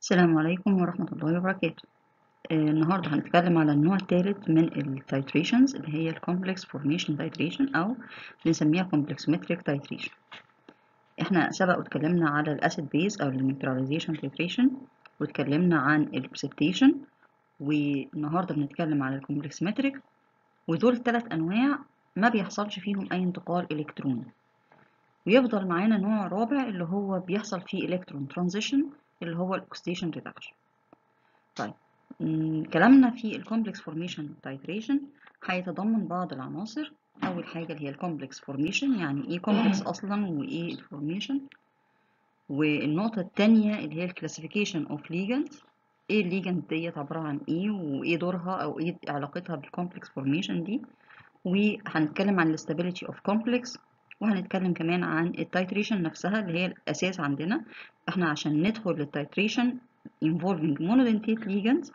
السلام عليكم ورحمة الله وبركاته آه، النهاردة هنتكلم على النوع الثالث من التايتريشنز اللي هي الكومبلكس فورميشن تايتريشن أو بنسميها كومبلكسومتريك تايتريشن احنا سبق واتكلمنا على الاسيد بيز أو النيوتراليزيشن تايتريشن واتكلمنا عن البريسبتيشن والنهاردة بنتكلم على الكومبلكسومتريك ودول الثلاث أنواع ما بيحصلش فيهم أي انتقال إلكتروني ويفضل معانا نوع رابع اللي هو بيحصل فيه إلكترون ترانزيشن اللي هو الأكسيديشن ريدكشن طيب كلامنا في الكومبلكس فورميشن تايتريشن هيتضمن بعض العناصر أول حاجة اللي هي الكومبلكس فورميشن يعني إيه كومبلكس أصلا وإيه الفورميشن والنقطة التانية اللي هي الكلاسيفيكيشن أوف ليجند إيه الليجند ديت عبارة عن إيه وإيه دورها أو إيه علاقتها بالكومبلكس فورميشن دي وهنتكلم عن الاستابيليتي أوف كومبلكس وهنتكلم كمان عن التايتريشن نفسها اللي هي الأساس عندنا احنا عشان ندخل للتايتريشن involving monodentate ligands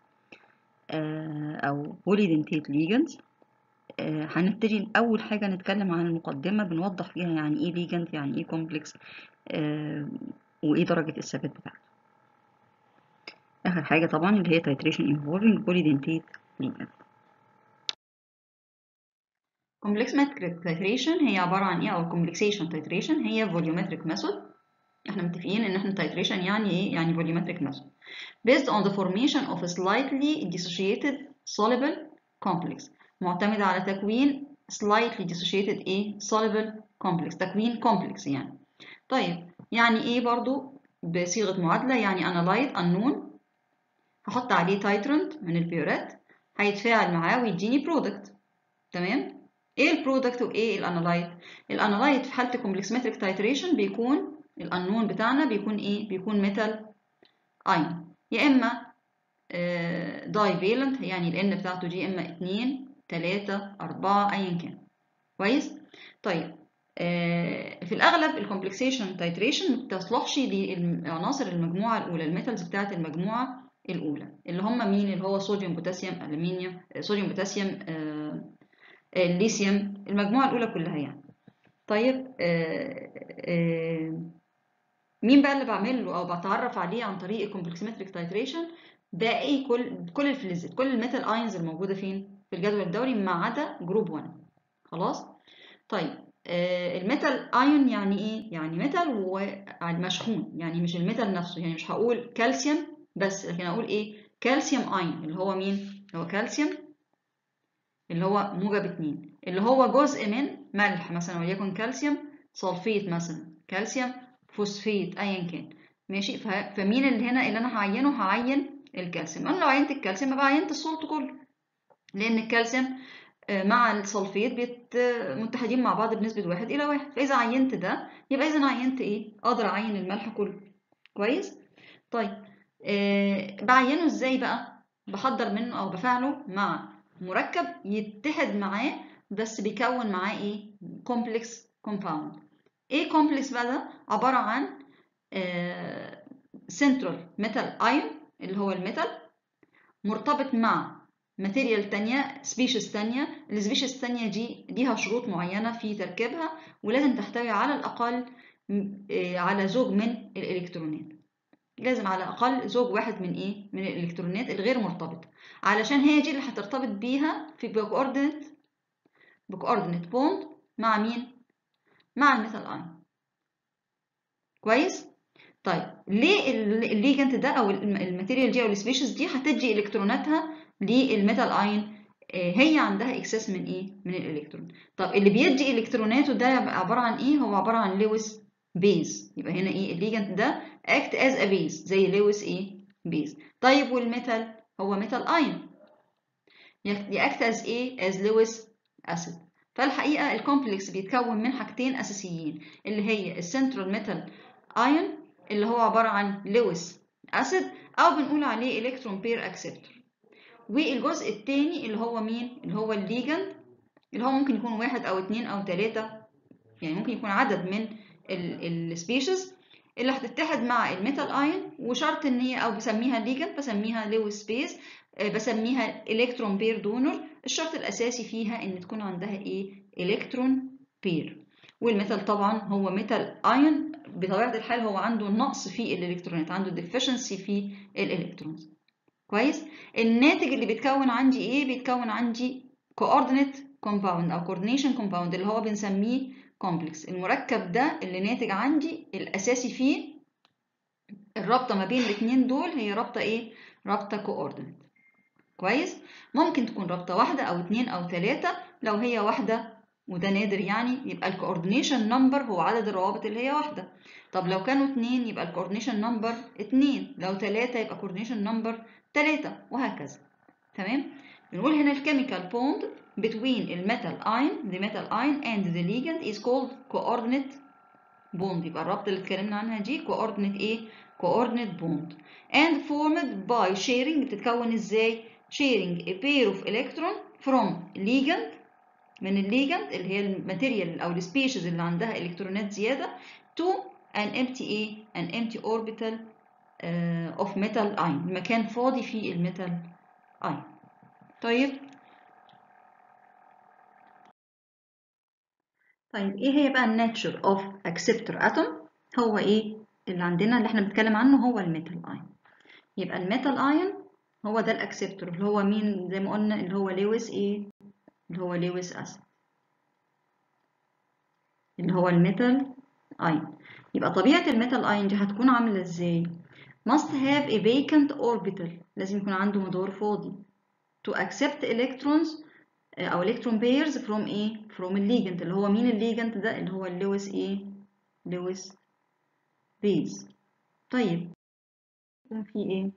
أو polydentate ligands هنبتدي أول حاجة نتكلم عن المقدمة بنوضح فيها يعني إيه ليجند يعني إيه كومبلكس وإيه درجة الثبات بتاعته آخر حاجة طبعا اللي هي titration involving polydentate ligand complexmetric titration هي عبارة عن إيه أو complexation titration هي volumetric method احنا متفقين ان احنا titration يعني ايه يعني volumetric method based on the formation of a slightly dissociated soluble complex معتمدة على تكوين slightly dissociated ايه soluble complex تكوين complex يعني طيب يعني ايه برضو بصيغة معادلة يعني analyte unknown هحط عليه titrant من البيورات هيتفاعل معاه ويديني product تمام ايه البرودكت وايه الانالايت الانالايت في حاله الكومبلكسمتريك تايتريشن بيكون الانون بتاعنا بيكون ايه بيكون ميتال اين يا اما داي فالنت يعني الان بتاعته دي اما 2 3 4 ايا كان كويس طيب في الاغلب الكومبلكسيشن تايتريشن ما بتصلحش لعناصر المجموعه الاولى الميتالز بتاعه المجموعه الاولى اللي هم مين اللي هو صوديوم بوتاسيوم الومنيوم صوديوم بوتاسيوم الليثيوم المجموعه الاولى كلها يعني طيب آآ آآ مين بقى اللي بعمل له او بتعرف عليه عن طريق الكومبلكسمتريك تايتريشن باقي كل كل الفلزات كل الميتال اينز الموجوده فين في الجدول الدوري ما عدا جروب 1 خلاص طيب الميتال ايون يعني ايه يعني ميتال ومشحون يعني مش الميتال نفسه يعني مش هقول كالسيوم بس لكن اقول ايه كالسيوم ايون اللي هو مين اللي هو كالسيوم اللي هو موجب 2 اللي هو جزء من ملح مثلا وليكن كالسيوم صلفيت مثلا كالسيوم فوسفيت ايا كان ماشي فمين اللي هنا اللي انا هعينه هعين الكالسيوم انا لو عينت الكالسيوم يبقى عينت السولت كله لان الكالسيوم مع الصلفيت بيت متحدين مع بعض بنسبه واحد الى واحد فاذا عينت ده يبقى اذا عينت ايه اقدر اعين الملح كله كويس طيب أه بعينه ازاي بقى بحضر منه او بفعله مع مركب يتحد معاه بس بيكون معاه ايه كومبلكس كومباوند ايه كومبلكس بقى ده عباره عن سنترال ميتال ايون اللي هو الميتال مرتبط مع ماتيريال تانية سبيشيز تانية السبيشيز التانية دي ليها شروط معينة في تركيبها ولازم تحتوي على الأقل على زوج من الإلكترونات لازم على الأقل زوج واحد من إيه؟ من الإلكترونات الغير مرتبطة علشان هي دي اللي هترتبط بيها في بكوردينت بكوردينت بوند مع مين؟ مع الميثال ايون كويس؟ طيب ليه الليجنت ده أو الماتيريال دي أو السبيشيز دي هتدي إلكتروناتها للميتال ايون هي عندها اكسس من ايه؟ من الالكترون طب اللي بيدي الكتروناته ده عبارة عن ايه؟ هو عبارة عن لويس بيز يبقى هنا ايه الليجنت ده act as a base زي لويس ايه بيز طيب والميتال هو ميتال ايون يأكت as ايه as لويس اسيد فالحقيقة الكومبلكس بيتكون من حاجتين اساسيين اللي هي السنترال ميتال ايون اللي هو عبارة عن لويس اسيد او بنقول عليه الكترون بير اكسبتور والجزء الثاني اللي هو مين اللي هو الليجند اللي هو ممكن يكون واحد او اتنين او تلاتة يعني ممكن يكون عدد من السبيشيز اللي هتتحد مع الميتال ايون وشرط ان هي او بسميها ليجند بسميها لويس بيز بسميها الكترون بير دونر الشرط الاساسي فيها ان تكون عندها ايه الكترون بير والميتال طبعا هو ميتال ايون بطبيعه الحال هو عنده نقص في الالكترونات عنده ديفيشنسي في الالكترونز كويس الناتج اللي بيتكون عندي ايه بيتكون عندي coordinate compound او coordination compound اللي هو بنسميه complex المركب ده اللي ناتج عندي الاساسي فيه الرابطه ما بين الاثنين دول هي رابطه ايه رابطه coordinate كويس ممكن تكون رابطه واحده او اتنين او تلاته لو هي واحده وده نادر يعني يبقى الكوردينيشن نمبر هو عدد الروابط اللي هي واحده طب لو كانوا اتنين يبقى الكوردينيشن نمبر اتنين لو تلاته يبقى كوردينيشن نمبر تلاته وهكذا تمام بنقول هنا الكيميكال بوند between الميتال ion the metal ion and the ligand is called coordinate bond يبقى الرابطه اللي اتكلمنا عنها دي coordinate ايه coordinate bond and formed by sharing بتتكون ازاي sharing a pair of electron from ligand من الليجند اللي هي الماتيريال او السبيشيز اللي عندها الكترونات زياده to an empty ايه an empty orbital uh, of metal ion مكان فاضي فيه الميتال ion طيب طيب ايه هي بقى الناتشر اوف acceptor atom هو ايه اللي عندنا اللي احنا بنتكلم عنه هو الميتال ايون يبقى الميتال ايون هو ده الاكسبتور اللي هو مين زي ما قلنا اللي هو لويس ايه اللي هو لويس اسيد اللي هو الميتال ايون يبقى طبيعة الميتال ايون دي هتكون عاملة ازاي must have a vacant orbital لازم يكون عنده مدار فاضي to accept electrons او electron pairs from ايه from الليجند اللي هو مين الليجند ده اللي هو اللويس ايه لويس بيز طيب يكون في ايه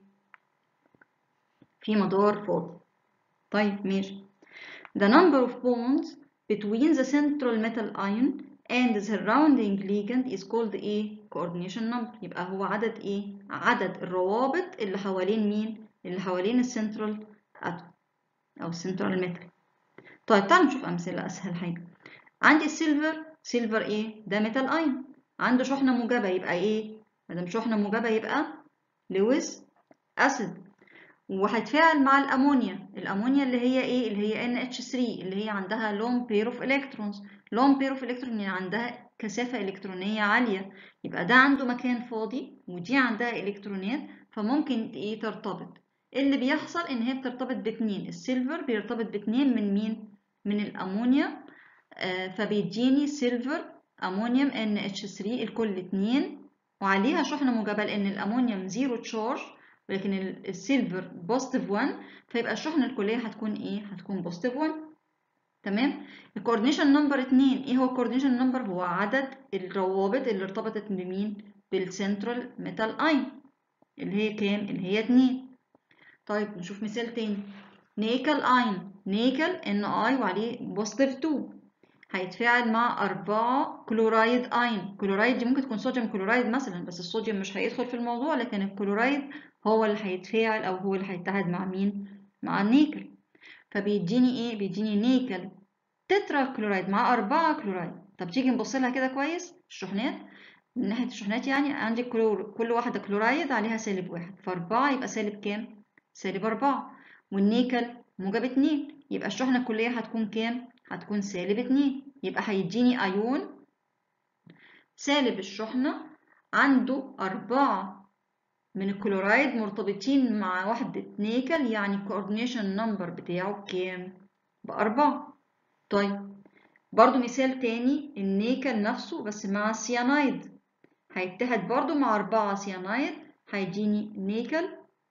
في مدار فاضي طيب ماشي the number of bonds between the central metal ion and the surrounding ligand is called ايه coordination number يبقى هو عدد ايه عدد الروابط اللي حوالين مين اللي حوالين السنترال اتوم او السنترال ميتال طيب تعالوا نشوف امثله اسهل حاجه عندي السيلفر سيلفر ايه ده ميتال ايون عنده شحنه موجبه يبقى ايه ما دام شحنه موجبه يبقى لويس اسيد وهيتفاعل مع الامونيا الامونيا اللي هي ايه اللي هي NH3 اللي هي عندها لون بير اوف الكترونز لون بير اوف الكترون يعني عندها كثافه الكترونيه عاليه يبقى ده عنده مكان فاضي ودي عندها الكترونات فممكن ايه ترتبط اللي بيحصل ان هي بترتبط باتنين السيلفر بيرتبط باتنين من مين من الامونيا آه فبيديني سيلفر امونيوم NH3 الكل اتنين وعليها شحنه موجبه لان الامونيوم زيرو تشارج ولكن السيلفر بوزيتيف 1 فيبقى الشحنه الكليه هتكون ايه هتكون بوزيتيف 1 تمام الكوردينيشن نمبر 2 ايه هو الكوردينيشن نمبر هو عدد الروابط اللي ارتبطت بمين بالسنترال ميتال اين اللي هي كام اللي هي 2 طيب نشوف مثال تاني نيكل اين نيكل ان اي وعليه بوزيتيف 2 هيتفاعل مع أربعة كلورايد أين كلورايد دي ممكن تكون صوديوم كلورايد مثلا بس الصوديوم مش هيدخل في الموضوع لكن الكلورايد هو اللي هيتفاعل أو هو اللي هيتحد مع مين مع النيكل فبيديني إيه بيديني نيكل تترا كلورايد مع أربعة كلورايد طب تيجي نبص لها كده كويس الشحنات من ناحية الشحنات يعني عندي كلور كل واحدة كلورايد عليها سالب واحد فأربعة يبقى سالب كام سالب أربعة والنيكل موجب اتنين يبقى الشحنة الكلية هتكون كام هتكون سالب اتنين يبقى هيديني أيون سالب الشحنة عنده أربعة من الكلورايد مرتبطين مع وحدة نيكل يعني الكوردينيشن نمبر بتاعه كام بأربعة طيب برضو مثال تاني النيكل نفسه بس مع السيانايد هيتحد برضو مع أربعة سيانايد هيديني نيكل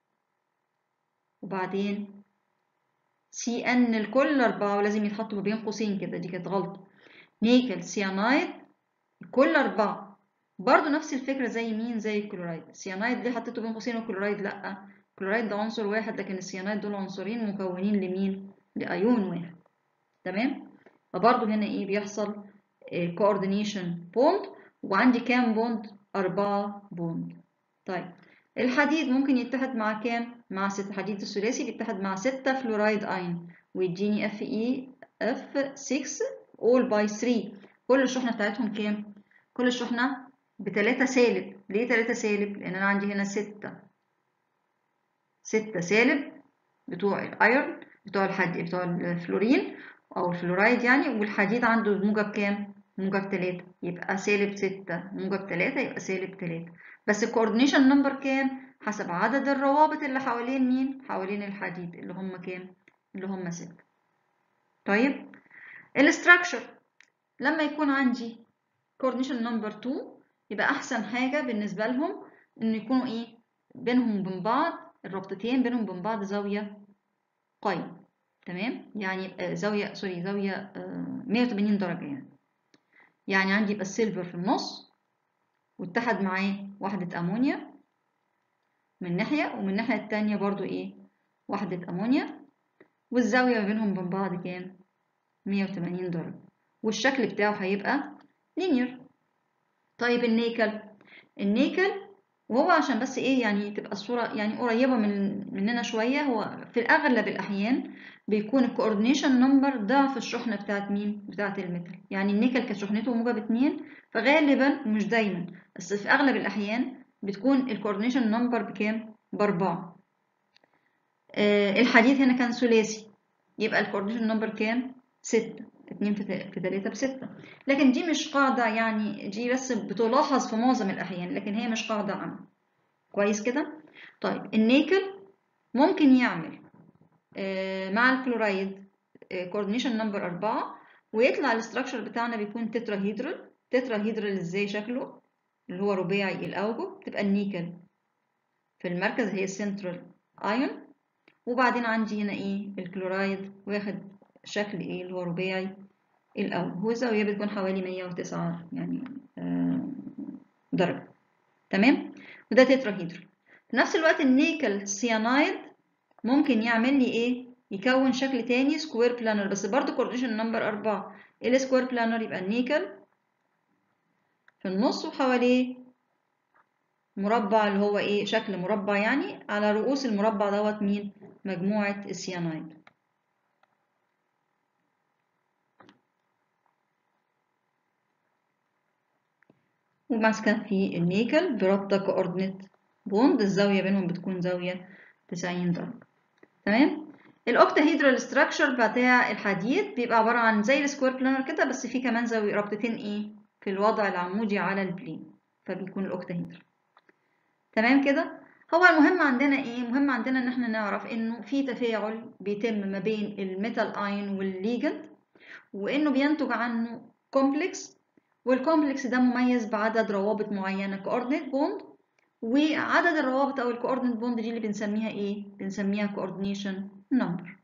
وبعدين سي ان الكل أربعة ولازم يتحطوا ما بين قوسين كده دي كانت غلطة نيكل سيانايد الكل أربعة برضو نفس الفكرة زي مين زي الكلورايد السيانايد ليه حطيته بين قوسين والكلورايد لأ الكلورايد ده عنصر واحد لكن السيانايد دول عنصرين مكونين لمين لأيون واحد تمام فبرضو هنا ايه بيحصل كوردينيشن بوند وعندي كام بوند أربعة بوند طيب الحديد ممكن يتحد مع كام؟ مع ست الحديد الثلاثي بيتحد مع ستة فلورايد أين ويديني اف اي اف 6 all by 3 كل الشحنة بتاعتهم كام؟ كل الشحنة بتلاتة سالب ليه تلاتة سالب؟ لأن أنا عندي هنا ستة ستة سالب بتوع الايرون بتوع الحديد بتوع الفلورين أو الفلورايد يعني والحديد عنده موجب كام؟ موجب تلاتة يبقى سالب ستة موجب تلاتة يبقى سالب تلاتة بس الكوردينيشن نمبر كام حسب عدد الروابط اللي حوالين مين حوالين الحديد اللي هم كام اللي هم ستة طيب الاستراكشر لما يكون عندي coordination نمبر 2 يبقى احسن حاجه بالنسبه لهم ان يكونوا ايه بينهم وبين بعض الرابطتين بينهم وبين بعض زاويه قايمه تمام يعني آه زاويه سوري زاويه آه 180 درجه يعني يعني عندي يبقى السيلفر في النص واتحد معاه وحده امونيا من ناحيه ومن الناحيه التانية برضو ايه وحده امونيا والزاويه ما بينهم وبين بعض كام 180 درجه والشكل بتاعه هيبقى لينير طيب النيكل النيكل وهو عشان بس ايه يعني تبقى الصورة يعني قريبة من مننا شوية هو في الأغلب الأحيان بيكون الكوردينيشن نمبر ضعف الشحنة بتاعت مين؟ بتاعت الميتال يعني النيكل كانت شحنته موجب اتنين فغالبا مش دايما بس في أغلب الأحيان بتكون الكوردينيشن نمبر بكام؟ بأربعة آه الحديد هنا كان ثلاثي يبقى الكوردينيشن نمبر كام؟ ستة اتنين في تلاتة بستة لكن دي مش قاعدة يعني دي بس بتلاحظ في معظم الأحيان لكن هي مش قاعدة عامة كويس كده طيب النيكل ممكن يعمل آه مع الكلورايد كوردينيشن نمبر أربعة ويطلع الاستراكشر بتاعنا بيكون تتراهيدرال تتراهيدرال ازاي شكله اللي هو رباعي الأوجه تبقى النيكل في المركز هي السنترال ايون وبعدين عندي هنا ايه الكلورايد واخد شكل ايه اللي هو رباعي الاول والزاويه بتكون حوالي 109 يعني آه درجه تمام وده تتراهيدرال في نفس الوقت النيكل سيانايد ممكن يعمل لي ايه يكون شكل تاني سكوير بلانر بس برضه كوردينيشن نمبر 4 السكوير بلانر يبقى النيكل في النص وحواليه مربع اللي هو ايه شكل مربع يعني على رؤوس المربع دوت مين مجموعه السيانايد وماسكة في النيكل برابطة كوردينيت بوند الزاوية بينهم بتكون زاوية 90 درجة تمام الاوكتاهيدرال ستراكشر بتاع الحديد بيبقى عبارة عن زي السكوير بلانر كده بس فيه كمان زاوية رابطتين ايه في الوضع العمودي على البلين فبيكون الاوكتاهيدرال تمام كده هو المهم عندنا ايه مهم عندنا ان احنا نعرف انه في تفاعل بيتم ما بين الميتال اين والليجند وانه بينتج عنه كومبلكس والكومبلكس ده مميز بعدد روابط معينة كوردينيت بوند وعدد الروابط أو الكوردينيت بوند دي اللي بنسميها إيه؟ بنسميها كوردينيشن نمبر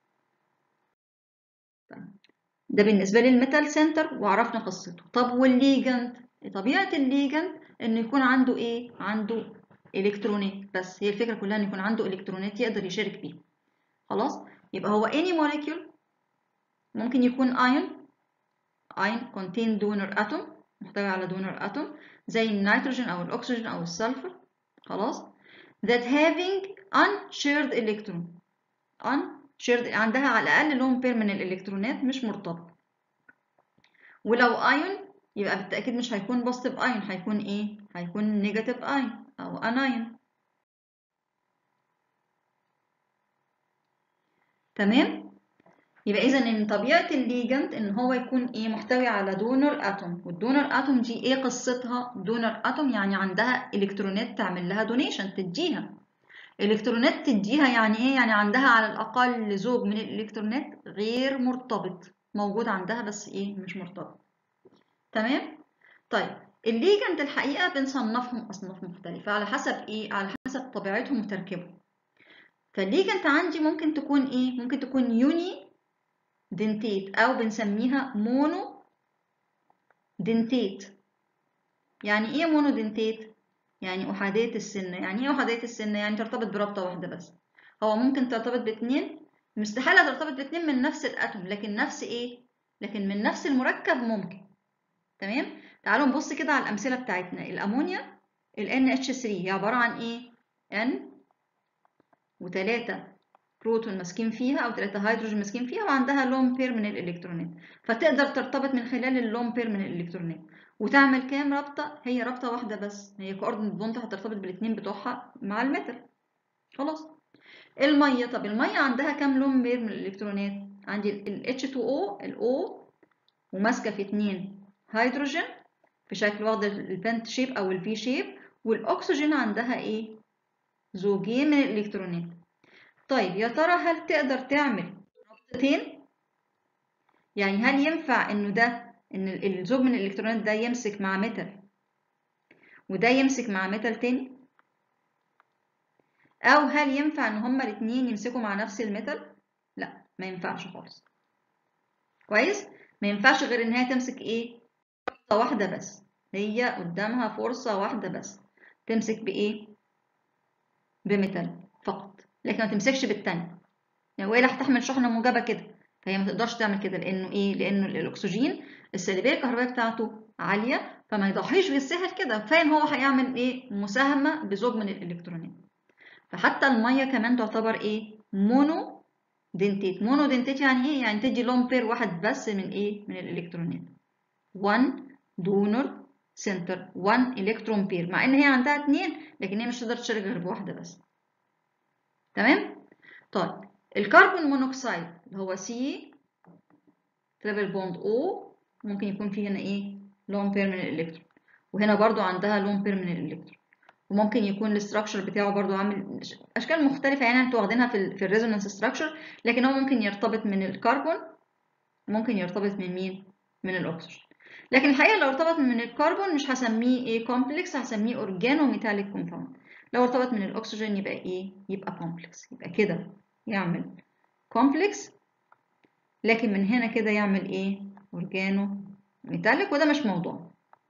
ده بالنسبة للميتال سنتر وعرفنا قصته طب والليجند طبيعة الليجند إنه يكون عنده إيه؟ عنده إلكترونات بس هي الفكرة كلها إن يكون عنده إلكترونات يقدر يشارك بيها خلاص؟ يبقى هو any molecule ممكن يكون ion ion contain donor atom محتوي على donor atom زي النيتروجين أو الأكسجين أو السلفر خلاص that having unshared electron unshared عندها على الأقل لون بير من الإلكترونات مش مرتبط ولو ion يبقى بالتأكيد مش هيكون positive ion هيكون إيه؟ هيكون negative ion أو anion تمام؟ يبقى اذا ان طبيعه الليجند ان هو يكون ايه محتوي على دونر اتوم والدونر اتوم دي ايه قصتها دونر اتوم يعني عندها الكترونات تعمل لها دونيشن تديها الكترونات تديها يعني ايه يعني عندها على الاقل زوج من الالكترونات غير مرتبط موجود عندها بس ايه مش مرتبط تمام طيب الليجند الحقيقه بنصنفهم اصناف مختلفه على حسب ايه على حسب طبيعتهم وتركيبهم فالليجند عندي ممكن تكون ايه ممكن تكون يوني دنتيت أو بنسميها مونو دنتيت يعني إيه مونو دنتيت؟ يعني أحادية السنة يعني إيه أحادية السنة؟ يعني ترتبط برابطة واحدة بس هو ممكن ترتبط باتنين مستحيل ترتبط باتنين من نفس الأتوم لكن نفس إيه؟ لكن من نفس المركب ممكن تمام؟ تعالوا نبص كده على الأمثلة بتاعتنا الأمونيا ال NH3 هي عبارة عن إيه؟ N وتلاتة بروتون ماسكين فيها او ثلاثة هيدروجين ماسكين فيها وعندها لون بير من الالكترونات فتقدر ترتبط من خلال اللون بير من الالكترونات وتعمل كام رابطه هي رابطه واحده بس هي كوردينيت بوند هترتبط بالاثنين بتوعها مع الميتال خلاص الميه طب الميه عندها كام لون بير من الالكترونات عندي ال H2O ال O وماسكه في اثنين هيدروجين في شكل واخده البنت شيب او الفي شيب والاكسجين عندها ايه زوجين من الالكترونات طيب يا ترى هل تقدر تعمل رابطتين يعني هل ينفع انه ده ان الزوج من الالكترونات ده يمسك مع ميتال وده يمسك مع ميتال تاني او هل ينفع ان هما الاتنين يمسكوا مع نفس الميتال لا ما ينفعش خالص كويس ما ينفعش غير ان هي تمسك ايه فرصه واحده بس هي قدامها فرصه واحده بس تمسك بايه بميتال فقط لكن ما تمسكش بالتانية يعني والا هتحمل شحنه موجبه كده فهي ما تقدرش تعمل كده لانه ايه لانه الاكسجين السلبيه الكهربائيه بتاعته عاليه فما يضحيش بالسهل كده كفايه ان هو هيعمل ايه مساهمه بزوج من الالكترونات فحتى الميه كمان تعتبر ايه مونو دنتيت مونو دنتيت يعني ايه يعني تدي لون بير واحد بس من ايه من الالكترونات 1 دونر سنتر 1 الكترون بير مع ان هي عندها اتنين لكن هي مش تقدر تشارك غير بواحده بس تمام طيب الكربون مونوكسيد اللي هو سي تريبل بوند او ممكن يكون فيه هنا ايه لون بير من الالكترون وهنا برضو عندها لون بير من الالكترون وممكن يكون الاستراكشر بتاعه برضو عامل اشكال مختلفه يعني انتوا واخدينها في في الريزونانس ستراكشر لكن هو ممكن يرتبط من الكربون ممكن يرتبط من مين من الاكسجين لكن الحقيقه لو ارتبط من الكربون مش هسميه ايه كومبلكس هسميه اورجانو ميتاليك كومباوند لو ارتبط من الاكسجين يبقى ايه يبقى كومبلكس يبقى كده يعمل كومبلكس لكن من هنا كده يعمل ايه اورجانو ميتاليك وده مش موضوع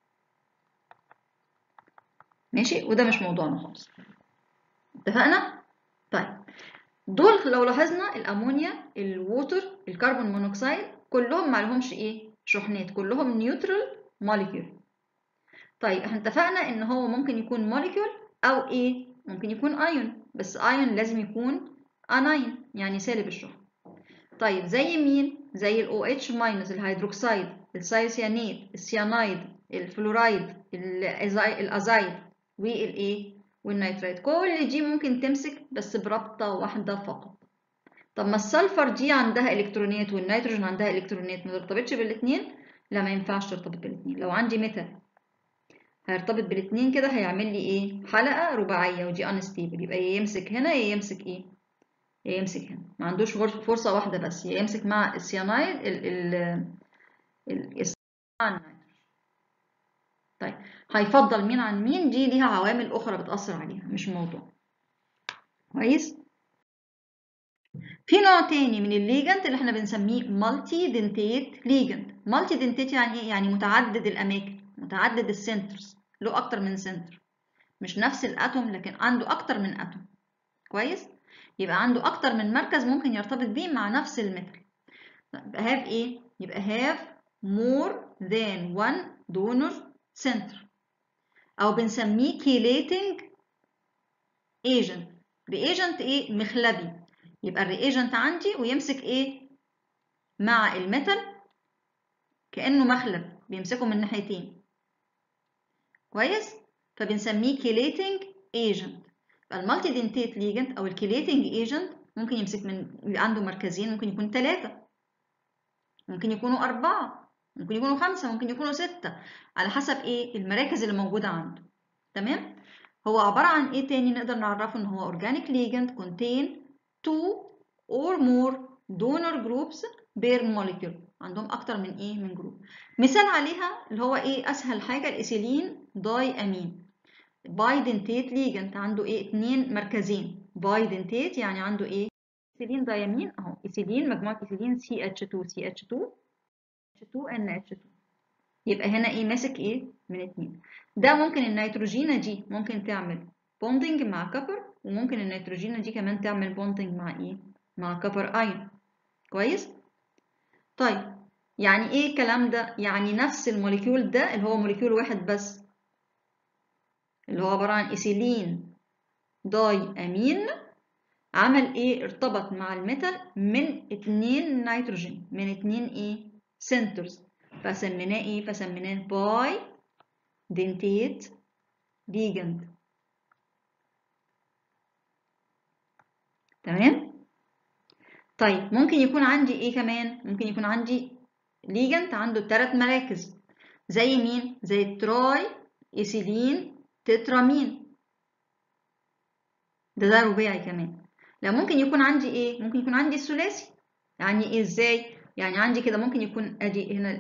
ماشي وده مش موضوعنا خالص اتفقنا طيب دول لو لاحظنا الامونيا الووتر الكربون مونوكسيد كلهم ما لهمش ايه شحنات كلهم نيوترال موليكيول طيب احنا اتفقنا ان هو ممكن يكون موليكيول او ايه ممكن يكون ايون بس ايون لازم يكون اناين يعني سالب الشحن طيب زي مين زي الاو اتش ماينس الهيدروكسيد السايسيانيد السيانايد الفلورايد الازايد والايه والنيتريت كل دي ممكن تمسك بس برابطه واحده فقط طب ما السلفر دي عندها الكترونات والنيتروجين عندها الكترونات ما ترتبطش بالاثنين لا ما ينفعش ترتبط بالاثنين لو عندي ميتال هيرتبط بالاثنين كده هيعمل لي ايه حلقه رباعيه ودي انستيبل يبقى يا يمسك هنا يا يمسك ايه يا يمسك هنا ما عندوش فرصه واحده بس يا يمسك مع السيانايد ال ال ال طيب هيفضل مين عن مين دي ليها عوامل اخرى بتاثر عليها مش موضوع كويس في نوع تاني من الليجند اللي احنا بنسميه مالتي دنتيت ليجند مالتي دنتيت يعني ايه يعني متعدد الاماكن متعدد السنترز له اكتر من سنتر مش نفس الاتوم لكن عنده اكتر من اتوم كويس يبقى عنده اكتر من مركز ممكن يرتبط بيه مع نفس الميتال يبقى هاف ايه يبقى هاف more than one donor center او بنسميه chelating agent reagent ايه مخلبي يبقى الرياجنت عندي ويمسك ايه مع الميتال كانه مخلب بيمسكه من ناحيتين كويس فبنسميه كيليتنج ايجنت المالتي دنتيت ليجنت او الكيليتنج ايجنت ممكن يمسك من عنده مركزين ممكن يكون ثلاثة ممكن يكونوا أربعة ممكن يكونوا خمسة ممكن يكونوا ستة على حسب ايه المراكز اللي موجودة عنده تمام هو عبارة عن ايه تاني نقدر نعرفه ان هو organic ligand contain two or more donor groups per molecule عندهم اكتر من ايه من جروب مثال عليها اللي هو ايه اسهل حاجه الايثيلين داي امين باي دنتيت ليجنت عنده ايه اتنين مركزين باي دنتيت يعني عنده ايه ايثيلين دايامين اهو ايثيلين مجموعه ايثيلين سي اتش 2 سي اتش 2 اتش 2 ان اتش 2 يبقى هنا ايه ماسك ايه من اتنين ده ممكن النيتروجينه دي ممكن تعمل بوندنج مع كبر وممكن النيتروجينه دي كمان تعمل بوندنج مع ايه مع كبر ايون كويس طيب يعني ايه الكلام ده يعني نفس الموليكيول ده اللي هو موليكيول واحد بس اللي هو عباره عن ايثيلين داي امين عمل ايه ارتبط مع الميتال من اتنين نيتروجين من اتنين ايه سنترز فسميناه ايه فسميناه باي دنتيت ليجند تمام طيب ممكن يكون عندي ايه كمان ممكن يكون عندي ليجنت عنده ثلاث مراكز زي مين زي التراي ايثيلين تترامين ده ده رباعي كمان لا ممكن يكون عندي ايه ممكن يكون عندي الثلاثي يعني ايه ازاي يعني عندي كده ممكن يكون ادي هنا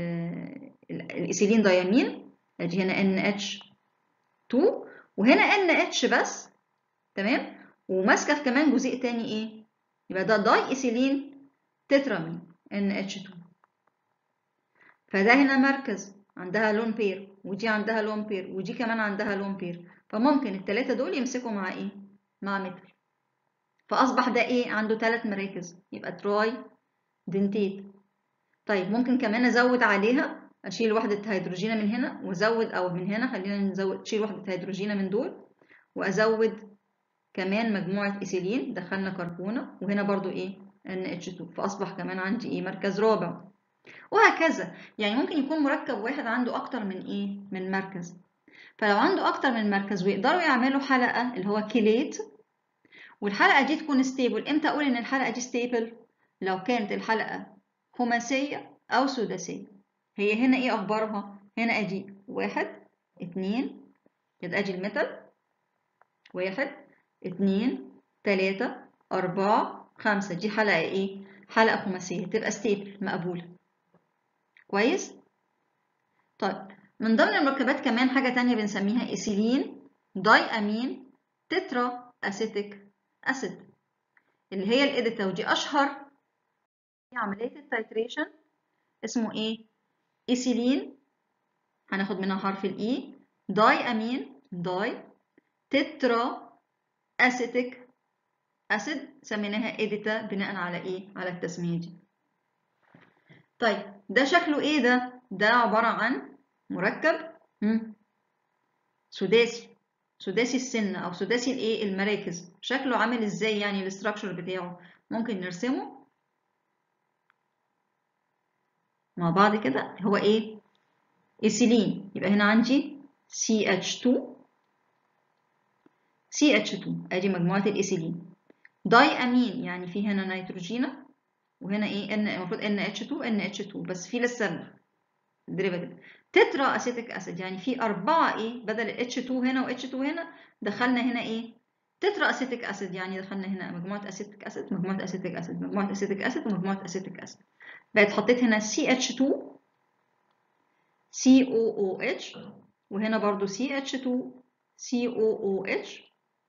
الايثيلين ديامين ادي هنا ان اتش 2 وهنا ان اتش بس تمام وماسكه في كمان جزيء تاني ايه يبقى ده داي ايثيلين تترامين ان اتش 2 فده هنا مركز عندها لون بير ودي عندها لون بير ودي كمان عندها لون بير فممكن التلاتة دول يمسكوا مع ايه مع متر فاصبح ده ايه عنده ثلاث مراكز يبقى تراي دنتيت طيب ممكن كمان ازود عليها اشيل وحدة هيدروجينة من هنا وازود او من هنا خلينا نزود اشيل وحدة هيدروجينة من دول وازود كمان مجموعة ايثيلين دخلنا كربونة وهنا برضو ايه NH2 فاصبح كمان عندي ايه مركز رابع وهكذا يعني ممكن يكون مركب واحد عنده اكتر من ايه من مركز فلو عنده اكتر من مركز ويقدروا يعملوا حلقة اللي هو كيليت والحلقة دي تكون ستيبل امتى اقول ان الحلقة دي ستيبل لو كانت الحلقة خماسية او سداسية هي هنا ايه اخبارها هنا ادي واحد اتنين يبقى ادي الميتال واحد اتنين تلاتة اربعة خمسة دي حلقة ايه حلقة خماسية تبقى ستيبل مقبولة كويس طيب من ضمن المركبات كمان حاجة تانية بنسميها إيثيلين داي أمين تترا أسيتيك أسيد اللي هي الإيديتا ودي أشهر في عملية التيتريشن اسمه إيه؟ إيثيلين هناخد منها حرف الإي داي أمين داي تترا أسيتيك أسيد سميناها إيديتا بناء على إيه؟ على التسمية دي طيب ده شكله إيه ده؟ ده عبارة عن مركب سداسي سداسي السن او سداسي الايه المراكز شكله عامل ازاي يعني الاستراكشر بتاعه ممكن نرسمه مع بعض كده هو ايه ايثيلين يبقى هنا عندي CH2 CH2 ادي مجموعه الايثيلين داي امين يعني في هنا نيتروجينا وهنا ايه ان المفروض NH2 NH2 بس في لسه ديريفاتيف تترا اسيتيك اسيد يعني في أربعة إيه بدل اتش 2 هنا و اتش 2 هنا دخلنا هنا إيه تترا اسيتيك اسيد يعني دخلنا هنا مجموعة اسيتيك اسيد مجموعة اسيتيك اسيد مجموعة اسيتيك اسيد ومجموعة اسيتيك اسيد بقت حطيت هنا سي اتش 2 سي او او اتش وهنا برضو سي اتش 2 سي او او اتش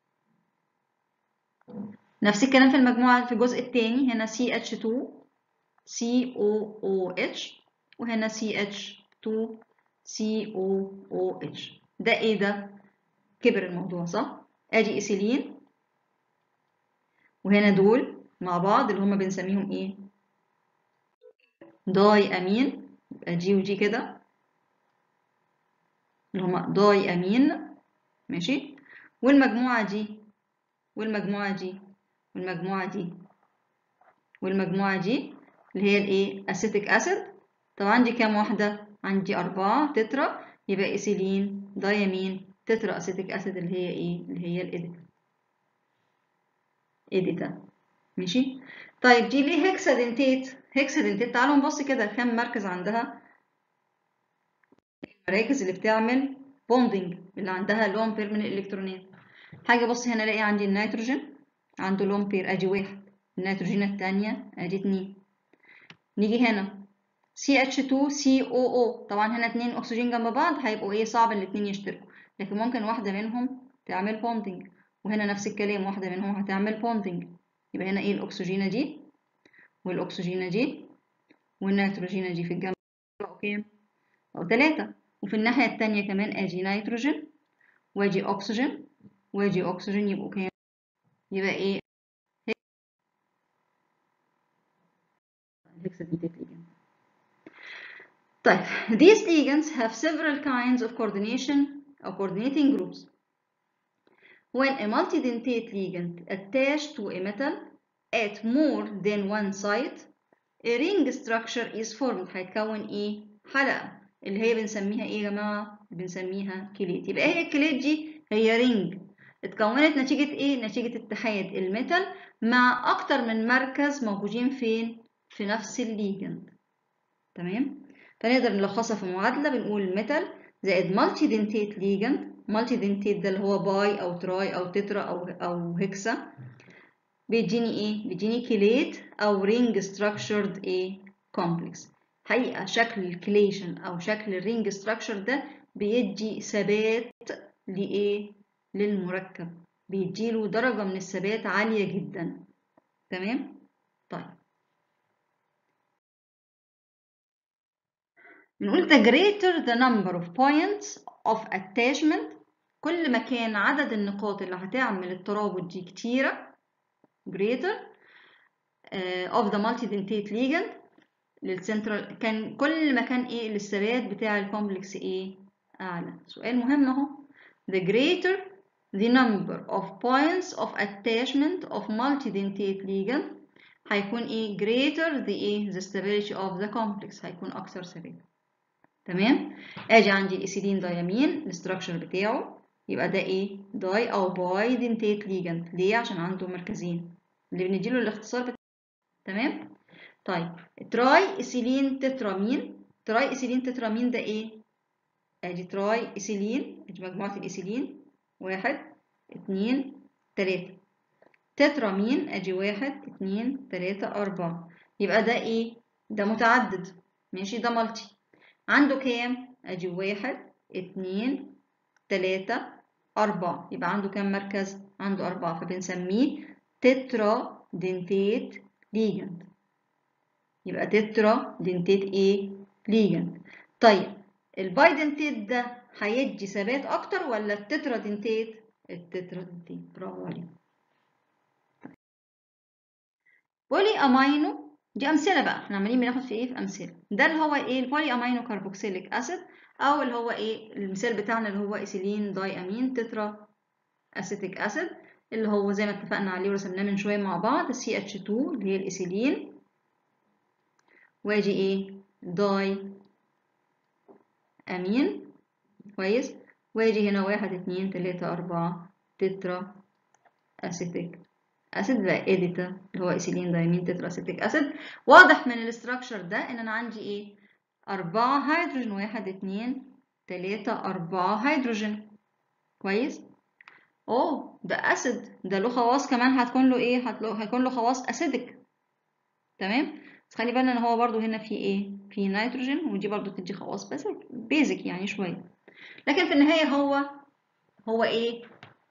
نفس الكلام في المجموعة في الجزء الثاني هنا سي اتش 2 سي او او اتش وهنا CH2 COOH ده ايه ده؟ كبر الموضوع صح؟ ادي ايثيلين وهنا دول مع بعض اللي هما بنسميهم ايه؟ داي امين يبقى جي وجي كده اللي هما داي امين ماشي؟ والمجموعة دي والمجموعة دي والمجموعة دي والمجموعة دي اللي هي الايه؟ اسيتيك اسيد طب عندي كام واحدة؟ عندي أربعة تترا يبقى إيثيلين دايامين تترا أسيتيك أسيد اللي هي إيه؟ اللي هي الإيديتا إيديتا ماشي؟ طيب دي ليه هيكسادنتيت؟ هيكسادنتيت تعالوا نبص كده كام مركز عندها المراكز اللي بتعمل بوندنج اللي عندها لون بير من الإلكترونات حاجة بص هنا ألاقي عندي النيتروجين عنده لون بير أدي واحد النيتروجين التانية أدي اتنين نيجي هنا CH2COO طبعا هنا اتنين أكسجين جنب بعض هيبقوا إيه صعب الاتنين يشتركوا لكن ممكن واحدة منهم تعمل بوندنج وهنا نفس الكلام واحدة منهم هتعمل بوندنج يبقى هنا إيه الأكسجينة دي والأكسجينة دي والنيتروجينة دي في الجنب بقوا كام؟ بقوا تلاتة وفي الناحية التانية كمان أجي نيتروجين وأجي أكسجين وأجي أكسجين يبقوا كام؟ يبقى إيه؟ هيكساديتيت ليجند طيب these ligands have several kinds of coordination or coordinating groups when a multidentate ligand attached to a metal at more than one site a ring structure is formed هيتكون ايه حلقة اللي هي بنسميها ايه يا جماعة بنسميها كليت يبقى هي الكليت دي هي رينج اتكونت نتيجة ايه نتيجة اتحاد الميتال مع اكتر من مركز موجودين فين في نفس الليجند تمام فنقدر نلخصها في معادلة بنقول ميتال زائد مالتي دنتيت ليجند مالتي دنتيت ده اللي هو باي أو تراي أو تترا أو أو هكسا بيديني إيه؟ بيديني كيليت أو رينج ستراكشرد إيه؟ كومبلكس حقيقة شكل الكليشن أو شكل الرينج ستراكشر ده بيدي ثبات لإيه؟ للمركب بيديله درجة من الثبات عالية جدا تمام؟ طيب بنقول the greater the number of points of attachment كل ما كان عدد النقاط اللي هتعمل الترابط دي كتيرة greater uh, of the multidentate ligand للسنترال كان كل ما كان ايه الثبات بتاع الكومبلكس ايه اعلى سؤال مهم اهو the greater the number of points of attachment of multidentate ligand هيكون ايه greater the ايه the stability of the complex هيكون اكثر ثبات تمام اجي عندي الايثيلين دايامين الاستراكشر بتاعه يبقى ده ايه داي او باي دنتيت ليجند ليه عشان عنده مركزين اللي بنديله الاختصار بتاعه تمام طيب تراي ايثيلين تترامين تراي ايثيلين تترامين ده ايه ادي تراي ايثيلين ادي مجموعه الايثيلين واحد اتنين تلاته تترامين ادي واحد اتنين تلاته اربعه يبقى ده ايه ده متعدد ماشي ده مالتي عنده كام ادي واحد اتنين تلاتة أربعة يبقى عنده كام مركز عنده أربعة فبنسميه تترا دنتيت ليجند يبقى تترا دنتيت ايه ليجند طيب الباي دنتيت ده هيدي ثبات اكتر ولا التترا دنتيت التترا دنتيت برافو عليك بولي امينو دي امثله بقى احنا عمالين بناخد في ايه في امثله ده اللي هو ايه البولي امينو كاربوكسيليك اسيد او اللي هو ايه المثال بتاعنا اللي هو ايثيلين داي امين تترا اسيتيك اسيد اللي هو زي ما اتفقنا عليه ورسمناه من شويه مع بعض سي اتش 2 اللي هي الايثيلين واجي ايه داي امين كويس واجي هنا واحد اتنين تلاتة أربعة تترا اسيتيك اسيد بقى اديتا اللي هو ايثيلين دايمين تترا اسيتيك اسيد واضح من الاستراكشر ده ان انا عندي ايه أربعة هيدروجين واحد اتنين تلاتة أربعة هيدروجين كويس اوه ده اسيد ده له خواص كمان هتكون له ايه هتلو... هيكون له خواص اسيدك تمام بس خلي بالنا ان هو برضو هنا في ايه في نيتروجين ودي برضو بتدي خواص بس بيزك يعني شويه لكن في النهايه هو هو ايه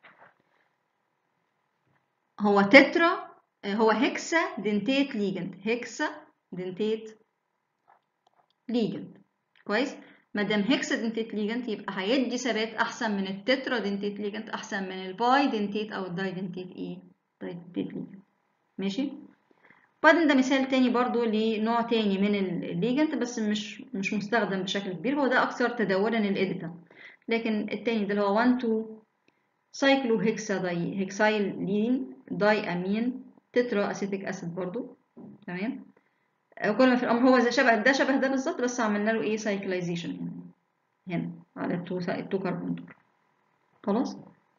هو تترا هو هيكسا دنتيت ليجند هيكسا دنتيت ليجند كويس ما دام هيكسا دنتيت ليجند يبقى هيدي ثبات احسن من التترا دنتيت ليجند احسن من الباي دنتيت او الداي دنتيت ايه داي دنتيت ليجند ماشي بعدين ده مثال تاني برضو لنوع تاني من الليجند بس مش مش مستخدم بشكل كبير هو ده اكثر تداولا الاديتا لكن التاني ده اللي هو 1 2 سايكلو هيكسا داي هيكسايل لين داي امين تترا اسيتيك اسيد برضو تمام كل ما في الامر هو زي شبه ده شبه ده بالظبط بس عملنا له ايه سايكلايزيشن هنا هنا على التو التو كربون دول خلاص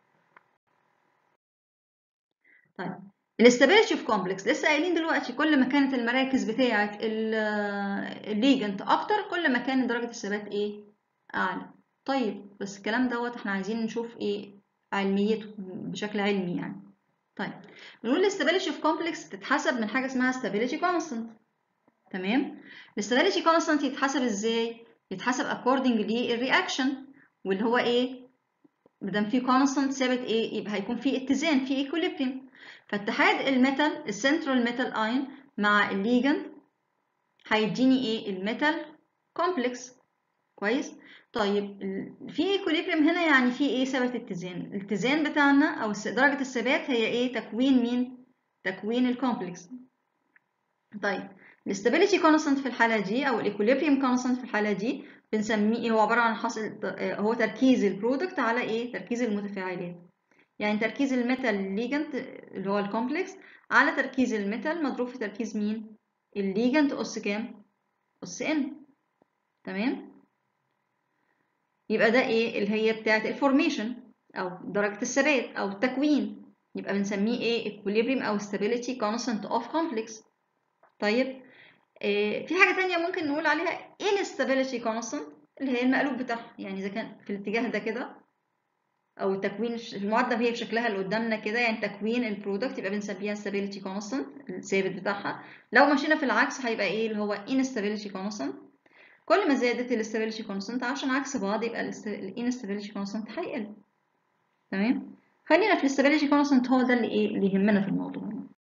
طيب الاستابيليتي اوف كومبلكس لسه قايلين دلوقتي كل ما كانت المراكز بتاعه الليجنت اكتر كل ما كانت درجه الثبات ايه اعلى طيب بس الكلام دوت احنا عايزين نشوف ايه علميته بشكل علمي يعني طيب بنقول الاستابيليتي اوف كومبلكس تتحسب من حاجه اسمها stability كونستانت تمام الاستابيليتي كونستانت يتحسب ازاي يتحسب according للرياكشن واللي هو ايه مادام في كونستانت ثابت ايه يبقى هيكون في اتزان في ايكوليبريم فاتحاد الميتال السنترال ميتال اين مع الليجند هيديني ايه الميتال كومبلكس كويس طيب في ايكوليبريم هنا يعني في ايه ثبت اتزان الاتزان بتاعنا او درجه الثبات هي ايه تكوين مين تكوين الكومبلكس طيب الاستابيليتي كونستانت في الحاله دي او الايكوليبريم كونستانت في الحاله دي بنسميه هو عباره عن حاصل هو تركيز البرودكت على ايه تركيز المتفاعلات يعني تركيز الميتال ليجنت اللي هو الكومبلكس على تركيز الميتال مضروب في تركيز مين الليجنت اس كام اس ان تمام يبقى ده ايه اللي هي بتاعه الفورميشن او درجه الثبات او التكوين يبقى بنسميه ايه equilibrium او stability constant of complex طيب آه، في حاجة تانية ممكن نقول عليها instability constant اللي هي المقلوب بتاعها يعني إذا كان في الاتجاه ده كده أو التكوين المعادلة هي بشكلها اللي قدامنا كده يعني تكوين البرودكت يبقى بنسميها stability constant الثابت بتاعها لو مشينا في العكس هيبقى إيه اللي هو instability constant كل ما زادت الاستابيليتي كونستنت عشان عكس بعض يبقى الانستابيليتي كونستنت هيقل تمام خلينا في الاستابيليتي كونستنت هو ده اللي ايه اللي يهمنا في الموضوع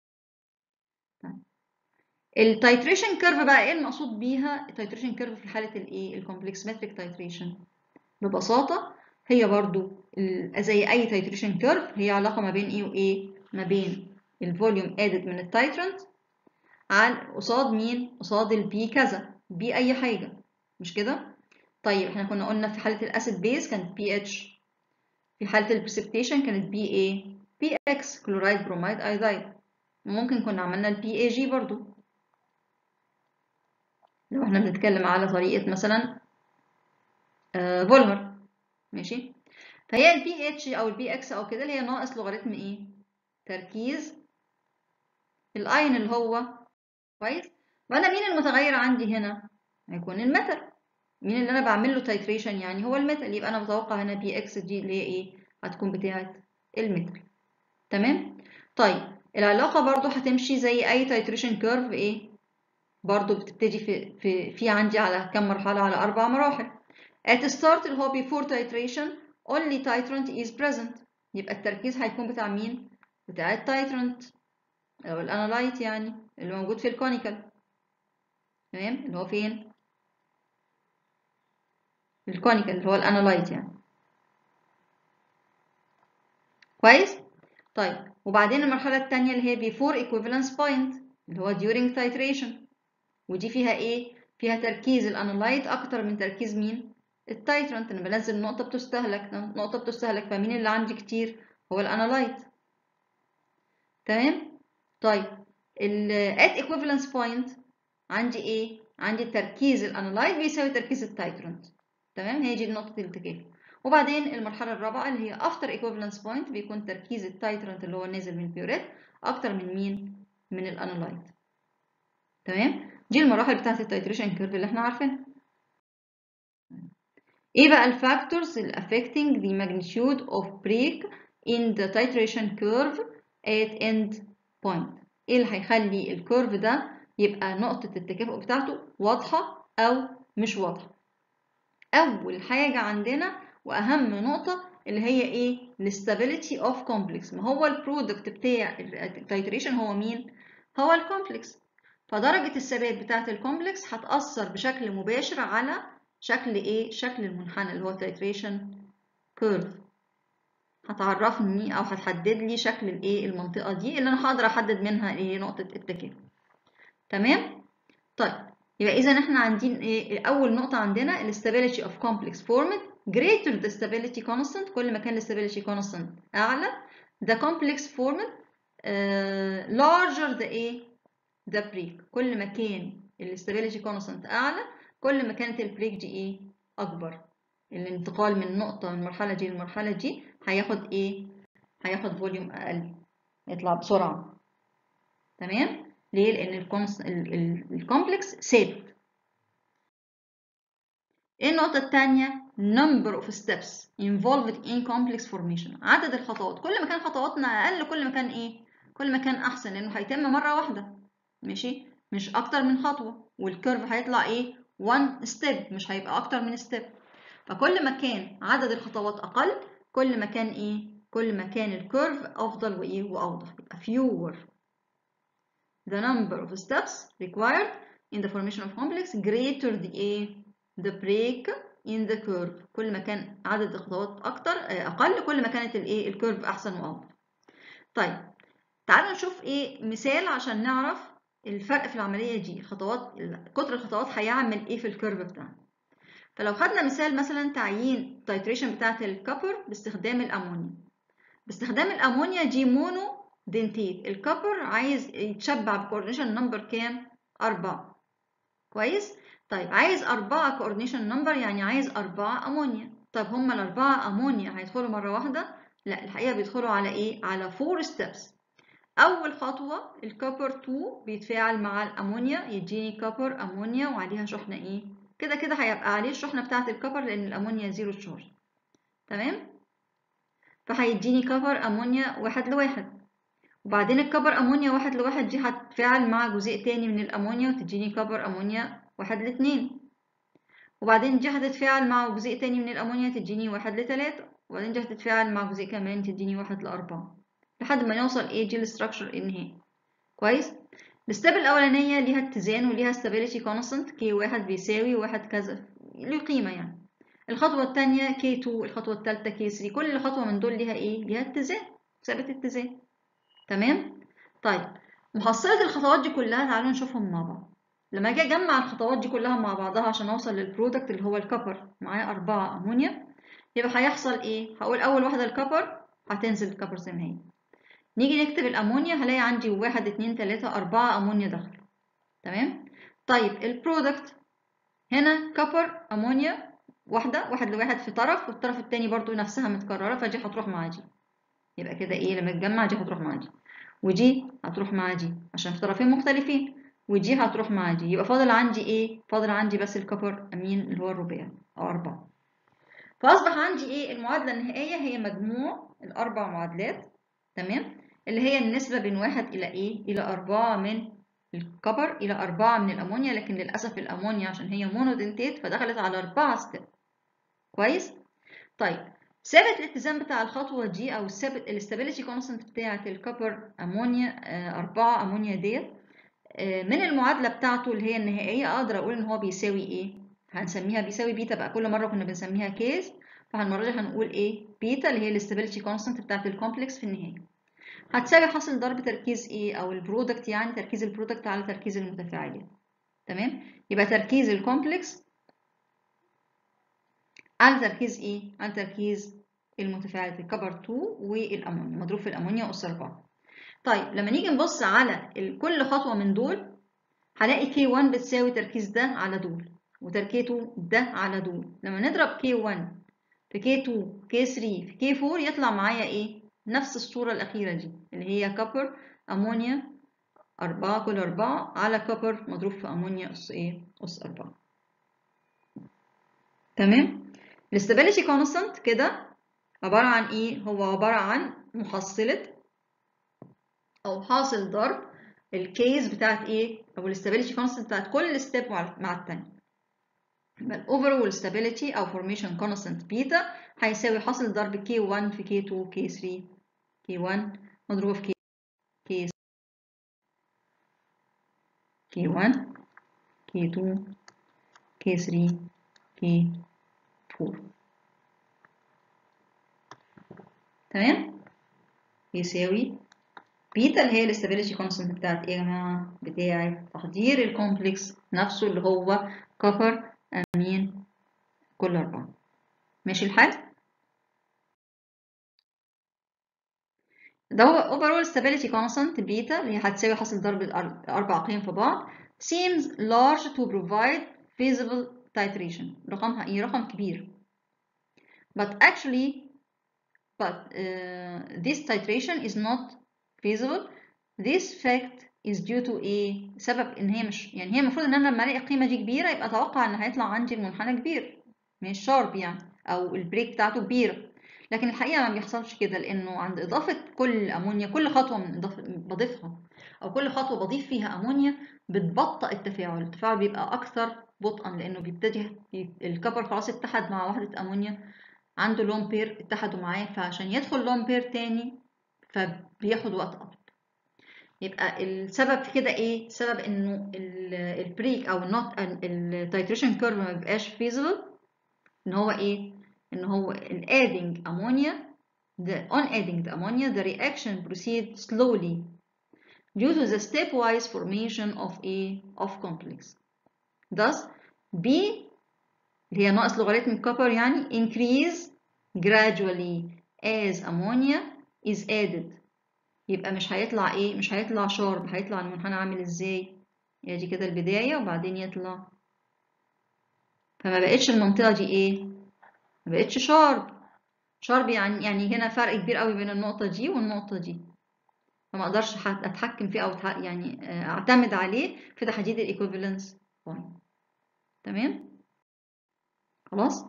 التايتريشن كيرف بقى ايه المقصود بيها التايتريشن كيرف في حاله الايه الكومبلكس متريك تايتريشن ببساطه هي برضو زي اي تايتريشن كيرف هي علاقه ما بين ايه وايه ما بين الفوليوم ادد من التايترنت عن قصاد مين قصاد البي كذا بي اي حاجه مش كده طيب احنا كنا قلنا في حاله الاسيد بيز كانت بي اتش في حاله البريسبتيشن كانت بي ايه بي اكس كلورايد بروميد ايودايد ممكن كنا عملنا البي اي جي برضو لو احنا بنتكلم على طريقه مثلا آه فولمر ماشي فهي البي اتش او البي اكس او كده اللي هي ناقص لوغاريتم ايه تركيز الاين اللي هو كويس وانا مين المتغير عندي هنا هيكون الميتال مين اللي انا بعمل له تايتريشن يعني هو الميتال يبقى انا متوقع هنا بي اكس دي اللي هي ايه هتكون بتاعه الميتال تمام طيب العلاقه برضو هتمشي زي اي تايتريشن كيرف ايه برضو بتبتدي في في في عندي على كم مرحله على اربع مراحل at start اللي هو before titration only titrant is present يبقى التركيز هيكون بتاع مين بتاع التايترنت او الانالايت يعني اللي موجود في الكونيكال تمام اللي هو فين الكونيكال اللي هو الانالايت يعني كويس طيب وبعدين المرحله الثانيه اللي هي before equivalence point اللي هو during titration ودي فيها ايه فيها تركيز الانالايت اكتر من تركيز مين التايترنت انا بنزل نقطه بتستهلك نقطه بتستهلك فمين اللي عندي كتير هو الانالايت تمام طيب ال at equivalence point عندي ايه عندي تركيز الانالايت بيساوي تركيز التايترنت تمام هي دي نقطه الالتكاك وبعدين المرحله الرابعه اللي هي after equivalence point بيكون تركيز التايترنت اللي هو نازل من البيوريت اكتر من مين من الانالايت تمام دي المراحل بتاعت التايتريشن كيرف اللي احنا عارفينها ايه بقى الفاكتورز اللي affecting the magnitude of break in the titration curve at end point ايه اللي هيخلي الكيرف ده يبقى نقطة التكافؤ بتاعته واضحة أو مش واضحة أول حاجة عندنا وأهم نقطة اللي هي إيه؟ الاستابيليتي أوف كومبلكس ما هو البرودكت بتاع التايتريشن هو مين؟ هو الكومبلكس فدرجة الثبات بتاعة الكومبلكس هتأثر بشكل مباشر على شكل إيه؟ شكل المنحنى اللي هو التايتريشن كيرف هتعرفني أو هتحدد لي شكل الإيه؟ المنطقة دي اللي أنا هقدر أحدد منها إيه نقطة التكافؤ تمام طيب يبقى اذا احنا عندنا ايه اول نقطه عندنا الاستابيليتي اوف كومبلكس فورمد greater the stability constant كل ما كان الاستابيليتي constant اعلى the complex formed uh, larger the ايه the break كل ما كان الاستابيليتي constant اعلى كل ما كانت البريك دي ايه اكبر الانتقال من نقطه من المرحله دي للمرحله دي هياخد ايه هياخد فوليوم اقل يطلع بسرعه تمام ليه؟ لأن الكومبلكس ثابت. ايه النقطة التانية؟ number of steps involved in complex formation عدد الخطوات كل ما كان خطواتنا أقل كل ما كان إيه؟ كل ما كان أحسن لأنه هيتم مرة واحدة ماشي؟ مش أكتر من خطوة والكيرف هيطلع إيه؟ one step مش هيبقى أكتر من step فكل ما كان عدد الخطوات أقل كل ما كان إيه؟ كل ما كان الكيرف أفضل وإيه؟ وأوضح يبقى fewer the number of steps required in the formation of complex greater the a the break in the curve كل ما كان عدد الخطوات اكتر اقل كل ما كانت الايه الكيرف احسن واوضح طيب تعالوا نشوف ايه مثال عشان نعرف الفرق في العمليه دي خطوات كتر الخطوات هيعمل ايه في الكيرف بتاعنا فلو خدنا مثال مثلا تعيين التايتريشن بتاعه الكبر باستخدام الامونيا باستخدام الامونيا دي مونو دنتيت الكبر عايز يتشبع بكوردينيشن نمبر كام؟ أربعة كويس؟ طيب عايز أربعة كوردينيشن نمبر يعني عايز أربعة أمونيا طب هما الأربعة أمونيا هيدخلوا مرة واحدة؟ لا الحقيقة بيدخلوا على إيه؟ على فور ستيبس اول خطوه الكوبر 2 بيتفاعل مع الامونيا يديني كوبر امونيا وعليها شحنه ايه كده كده هيبقى عليه الشحنه بتاعه الكوبر لان الامونيا زيرو تشارج تمام فهيديني كوبر امونيا واحد لواحد وبعدين الكبر امونيا واحد لواحد دي هتتفاعل مع جزيء تاني من الامونيا وتديني كبر امونيا واحد لاتنين وبعدين دي هتتفاعل مع جزيء تاني من الامونيا تديني واحد لتلاتة وبعدين دي هتتفاعل مع جزيء كمان تديني واحد لأربعة لحد ما نوصل ايه دي الاستراكشر النهائي كويس الستيب الاولانيه ليها اتزان وليها stability constant كي واحد بيساوي واحد كذا له قيمه يعني الخطوه الثانيه كي 2 الخطوه الثالثه كي 3 كل خطوه من دول ليها ايه ليها اتزان ثابت اتزان تمام طيب محصله الخطوات دي كلها تعالوا نشوفهم مع بعض لما اجي اجمع الخطوات دي كلها مع بعضها عشان اوصل للبرودكت اللي هو الكبر معايا أربعة امونيا يبقى هيحصل ايه هقول اول واحده الكبر هتنزل الكبر زي ما هي نيجي نكتب الامونيا هلاقي عندي واحد اتنين تلاتة اربعة امونيا داخل تمام طيب البرودكت هنا كبر امونيا واحدة واحد لواحد في طرف والطرف التاني برضو نفسها متكررة فدي هتروح مع دي يبقى كده ايه لما تجمع دي هتروح مع دي ودي هتروح مع دي عشان في طرفين مختلفين ودي هتروح مع دي يبقى فاضل عندي ايه فاضل عندي بس الكبر امين اللي هو الرباعي او اربعة فاصبح عندي ايه المعادلة النهائية هي مجموع الاربع معادلات تمام اللي هي النسبة بين واحد إلى إيه؟ إلى أربعة من الكبر إلى أربعة من الأمونيا لكن للأسف الأمونيا عشان هي مونودنتيت فدخلت على أربعة ستيب كويس؟ طيب ثابت الاتزان بتاع الخطوة دي أو الثابت الاستابيليتي كونستنت بتاعة الكبر أمونيا أربعة أمونيا ديت من المعادلة بتاعته اللي هي النهائية أقدر أقول إن هو بيساوي إيه؟ هنسميها بيساوي بيتا بقى كل مرة كنا بنسميها كيس فالمرة دي هنقول إيه؟ بيتا اللي هي الاستابيليتي كونستنت بتاعة الكومبلكس في النهاية هتساوي حاصل ضرب تركيز ايه او البرودكت يعني تركيز البرودكت على تركيز المتفاعلات تمام يبقى تركيز الكومبلكس على تركيز ايه على تركيز المتفاعلات الكبر 2 والامونيا مضروب في الامونيا اس 4 طيب لما نيجي نبص على كل خطوه من دول هلاقي كي 1 بتساوي تركيز ده على دول وتركيز 2 ده على دول لما نضرب كي 1 في كي 2 في كي 3 في كي 4 يطلع معايا ايه نفس الصورة الأخيرة دي اللي هي كوبر أمونيا أربعة كل أربعة على كوبر مضروب في أمونيا أس إيه أس أربعة تمام الاستابيليتي كونستانت كده عبارة عن إيه هو عبارة عن محصلة أو حاصل ضرب الكيس بتاعت إيه أو الاستابيليتي كونستانت بتاعت كل ستيب مع التانية يبقى الاوفرول ستابيليتي او فورميشن كونستانت بيتا هيساوي حاصل ضرب K1 في K2 K3 K1 مضروب في K K1 K2 K3 K4 تمام يساوي بيتا اللي هي الاستابيليتي كونستانت بتاعت ايه يا جماعه بتاعت تحضير الكومبلكس نفسه اللي هو كفر امين كل اربعه ماشي الحال ده هو overall stability constant بيتا اللي هتساوي حاصل ضرب الأربع قيم في بعض seems large to provide feasible titration رقمها إيه؟ رقم كبير but actually but uh, this titration is not feasible this fact is due to ايه سبب ان هي مش يعني هي المفروض ان انا لما الاقي القيمه دي كبيره يبقى اتوقع ان هيطلع عندي المنحنى كبير مش شارب يعني او البريك بتاعته كبيره لكن الحقيقه ما بيحصلش كده لانه عند اضافه كل امونيا كل خطوه من إضافة بضيفها او كل خطوه بضيف فيها امونيا بتبطئ التفاعل التفاعل بيبقى اكثر بطئا لانه بيبتدي الكبر خلاص اتحد مع وحده امونيا عنده لون بير اتحدوا معاه فعشان يدخل لون بير تاني فبياخد وقت اطول يبقى السبب في كده ايه السبب انه البريك او النوت التايتريشن كيرف ما بيبقاش فيزبل ان هو ايه ان هو adding ammonia the on adding the ammonia the reaction proceeds slowly due to the stepwise formation of a of complex thus B اللي هي ناقص لوغاريتم كوبر يعني increase gradually as ammonia is added يبقى مش هيطلع ايه مش هيطلع شارب هيطلع المنحنى عامل ازاي ادي كده البداية وبعدين يطلع فما بقتش المنطقة دي ايه ما بقتش شارب شارب يعني يعني هنا فرق كبير قوي بين النقطة دي والنقطة دي فما اقدرش ح- اتحكم فيه او أتح- يعني آه، اعتمد عليه في تحديد الايكوفالنس بوينت تمام خلاص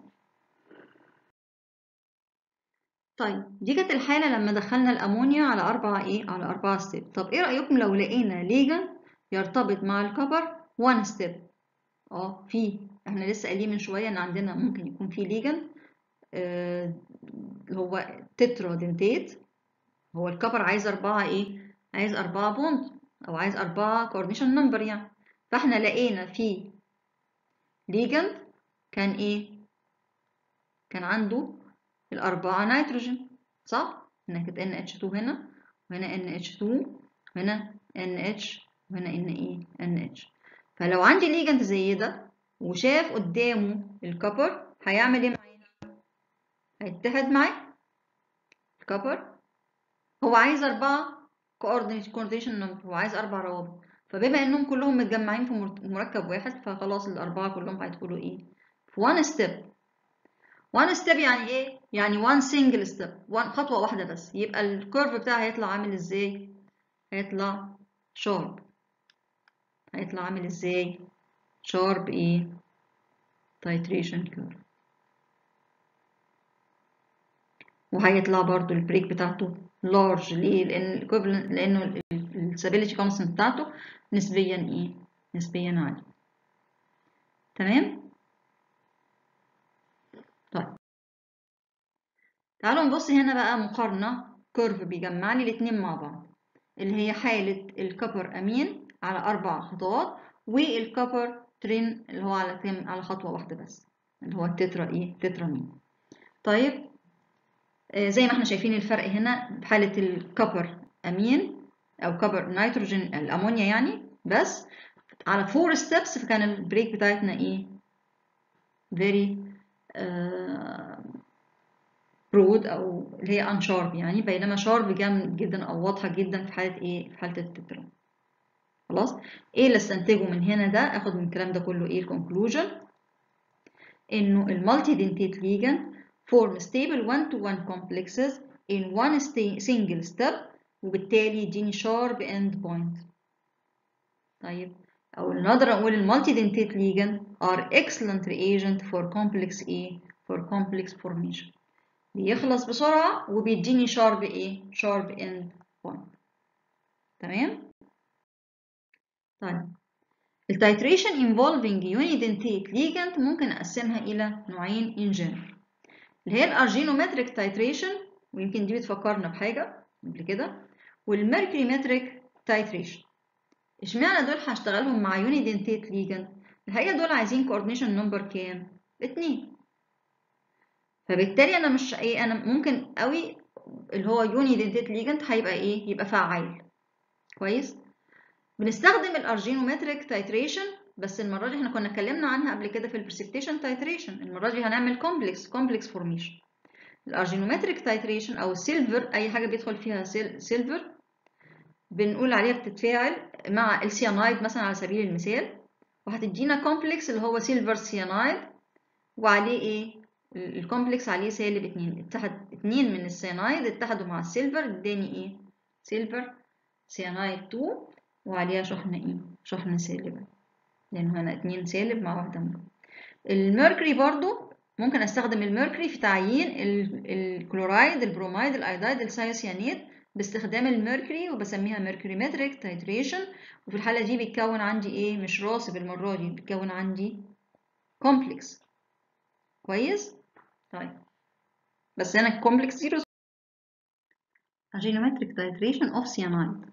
طيب دي كانت الحالة لما دخلنا الأمونيا على أربعة إيه؟ على أربعة ستيب طب إيه رأيكم لو لقينا ليجن يرتبط مع الكبر وان ستيب اه في احنا لسه قايلين من شوية إن عندنا ممكن يكون في ليجن آه هو تترا دنتيت هو الكبر عايز أربعة إيه؟ عايز أربعة بوند أو عايز أربعة كوردينيشن نمبر يعني فاحنا لقينا في ليجند كان إيه؟ كان عنده الأربعة نيتروجين صح؟ هنا كانت NH2 هنا وهنا NH2 وهنا NH وهنا N إيه؟ NH فلو عندي ليجند زي ده وشاف قدامه الكبر هيعمل إيه معايا؟ هيتحد معاه الكبر هو عايز أربعة coordination number هو عايز أربع روابط فبما إنهم كلهم متجمعين في مركب واحد فخلاص الأربعة كلهم هيدخلوا إيه؟ في one step one step يعني ايه يعني one single step one خطوة واحدة بس يبقى الكيرف بتاعها هيطلع عامل ازاي هيطلع شارب هيطلع عامل ازاي شارب ايه titration curve وهيطلع برضو البريك بتاعته large ليه لان لانه الستابيليتي كونستنت بتاعته نسبيا ايه نسبيا عالي تمام طيب تعالوا نبص هنا بقى مقارنة كيرف بيجمع لي الاتنين مع بعض اللي هي حالة الكبر أمين على أربع خطوات والكبر ترين اللي هو على كام على خطوة واحدة بس اللي هو التترا إيه تترا مين طيب آه زي ما احنا شايفين الفرق هنا بحالة الكبر أمين أو كبر نيتروجين الأمونيا يعني بس على فور ستيبس فكان البريك بتاعتنا إيه very آه برود او اللي هي انشارب يعني بينما شارب جامد جدا او واضحه جدا في حاله ايه في حاله التترا خلاص ايه اللي استنتجه من هنا ده اخد من الكلام ده كله ايه الكونكلوجن انه المالتي دنتيت ليجن form stable one to one complexes in one single step وبالتالي يديني sharp end point طيب او نقدر نقول المالتي دنتيت ليجن are excellent reagent for complex ايه for complex formation بيخلص بسرعة وبيديني شارب ايه شارب اند بوينت تمام طيب التايتريشن involving unidentate ligand ممكن اقسمها الى نوعين in general اللي هي الارجينومتريك تايتريشن ويمكن دي بتفكرنا بحاجة قبل كده والميركوريمتريك تايتريشن اشمعنى دول هشتغلهم مع unidentate ligand الحقيقة دول عايزين coordination نمبر كام اتنين فبالتالي انا مش ايه انا ممكن قوي اللي هو يوني دنتيت ليجند هيبقى ايه يبقى فعال كويس بنستخدم الارجينومتريك تايتريشن بس المره دي احنا كنا اتكلمنا عنها قبل كده في البرسبتيشن تايتريشن المره دي هنعمل كومبلكس كومبلكس فورميشن الارجينومتريك تايتريشن او السيلفر اي حاجه بيدخل فيها سيلفر بنقول عليها بتتفاعل مع السيانايد مثلا على سبيل المثال وهتدينا كومبلكس اللي هو سيلفر سيانايد وعليه ايه الكومبلكس عليه سالب اتنين اتحد اتنين من السيانايد اتحدوا مع السيلفر اداني ايه سيلفر سيانايد 2 وعليها شحنة ايه شحنة سالبة لان هنا اتنين سالب مع واحدة من الميركوري برضو ممكن استخدم الميركوري في تعيين الكلورايد البرومايد الايودايد السايوسيانيد باستخدام الميركوري وبسميها ميركوري متريك تايتريشن وفي الحالة دي بيتكون عندي ايه مش راسب المرة دي بيتكون عندي كومبلكس كويس طيب بس هنا الكومبلكس زيرو geometric titration of cyanide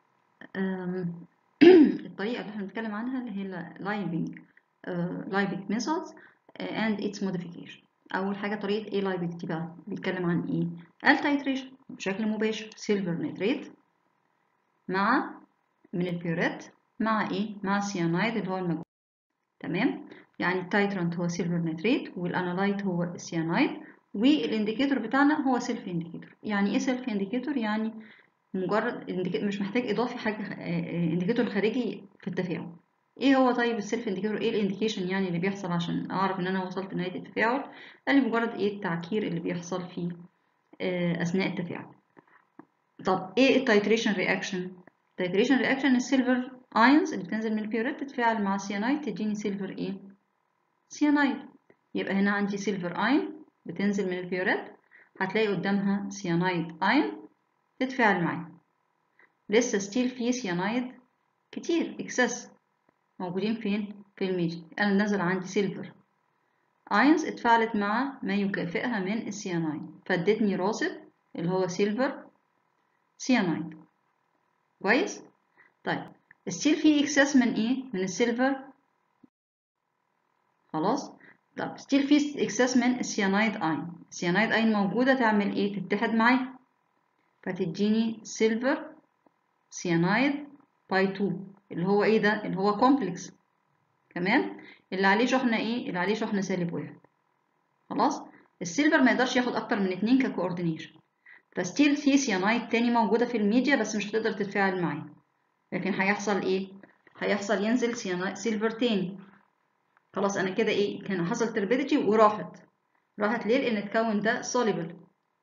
الطريقة اللي احنا بنتكلم عنها اللي هي لايبنج لايبنج methods and its modification أول حاجة طريقة ايه لايبنج دي بقى بيتكلم عن ايه التايتريشن بشكل مباشر سيلفر نيتريت مع من البيوريت مع ايه مع السيانايد اللي هو المجهول تمام يعني التايترانت هو سيلفر نيتريت والانالايت هو السيانايد والانديكيتور بتاعنا هو سيلف انديكيتور يعني ايه سيلف انديكيتور يعني مجرد مش محتاج اضافي حاجه انديكيتور خارجي في التفاعل ايه هو طيب السيلف انديكيتور ايه الانديكيشن يعني اللي بيحصل عشان اعرف ان انا وصلت لنهايه التفاعل قال لي مجرد ايه التعكير اللي بيحصل فيه اثناء التفاعل طب ايه التايتريشن رياكشن التايتريشن رياكشن السيلفر ايونز اللي بتنزل من البيوريت تتفاعل مع السيانايد تديني سيلفر ايه سيانايد يبقى هنا عندي سيلفر ايون بتنزل من البيوريت هتلاقي قدامها سيانايد ايون تتفاعل معاها لسه ستيل فيه سيانايد كتير اكسس موجودين فين في الميديا انا نزل عندي سيلفر ايونز اتفاعلت مع ما يكافئها من السيانايد فادتني راصد اللي هو سيلفر سيانايد كويس طيب ستيل فيه اكسس من ايه من السيلفر خلاص طب ستيل فيه اكسس من السيانايد اين السيانايد اين موجوده تعمل ايه تتحد معاها فتديني سيلفر سيانايد باي 2 اللي هو ايه ده اللي هو كومبلكس تمام اللي عليه شحنه ايه اللي عليه شحنه سالب واحد خلاص السيلفر ما يقدرش ياخد اكتر من اتنين ككوردينيشن فستيل في سيانايد تاني موجوده في الميديا بس مش هتقدر تتفاعل معاه لكن هيحصل ايه هيحصل ينزل سيلفر تاني خلاص انا كده ايه كان حصل تربيديتي وراحت راحت ليه لان التكون ده سوليبل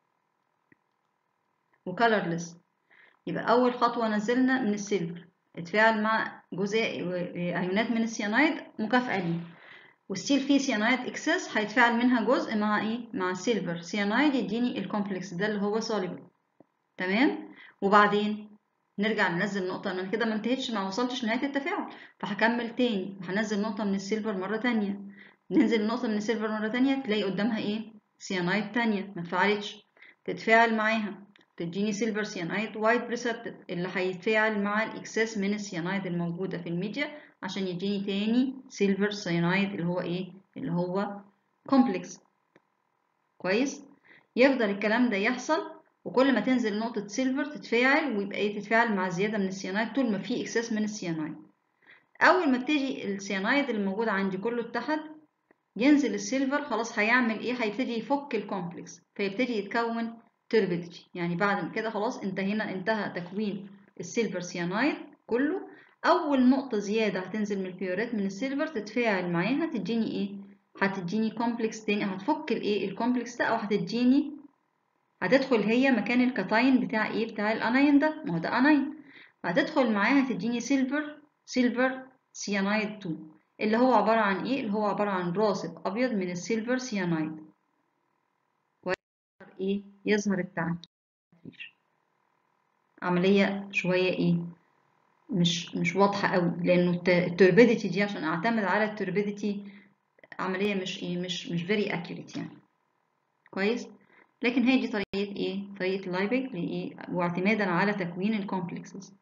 وكالرلس يبقى اول خطوه نزلنا من السيلفر اتفاعل مع جزء ايونات من السيانايد مكافاه ليه والستيل فيه سيانايد اكسس هيتفاعل منها جزء مع ايه مع السيلفر سيانايد يديني الكومبلكس ده اللي هو سوليبل تمام وبعدين نرجع ننزل نقطة أنا كده ما انتهتش ما وصلتش لنهاية التفاعل فهكمل تاني وهنزل نقطة من السيلفر مرة تانية ننزل نقطة من السيلفر مرة تانية تلاقي قدامها ايه سيانايد تانية ما اتفعلتش تتفاعل معاها تديني سيلفر سيانايد وايت بريسبتيف اللي هيتفاعل مع الاكساس من السيانايد الموجودة في الميديا عشان يديني تاني سيلفر سيانايد اللي هو ايه اللي هو كومبلكس كويس يفضل الكلام ده يحصل وكل ما تنزل نقطة سيلفر تتفاعل ويبقى ايه تتفاعل مع زيادة من السيانايد طول ما في اكساس من السيانايد أول ما تيجي السيانايد اللي موجود عندي كله اتحد ينزل السيلفر خلاص هيعمل ايه هيبتدي يفك الكومبلكس فيبتدي يتكون تربيديتي يعني بعد كده خلاص انتهينا انتهى تكوين السيلفر سيانايد كله أول نقطة زيادة هتنزل من البيوريت من السيلفر تتفاعل معاها تديني ايه هتديني كومبلكس تاني هتفك الايه الكومبلكس ده او هتديني هتدخل هي مكان الكاتاين بتاع ايه بتاع الاناين ده ما هو ده اناين هتدخل معاها تديني سيلفر سيلفر سيانايد 2 اللي هو عبارة عن ايه اللي هو عبارة عن راصد ابيض من السيلفر سيانايد ويظهر ايه يظهر التعكير عملية شوية ايه مش مش واضحة قوي لانه التوربيديتي دي عشان اعتمد على التوربيديتي عملية مش ايه مش مش very accurate يعني كويس لكن هي دي طريقة ايه طريقة لايبك لايه واعتمادا على تكوين الكومبلكسز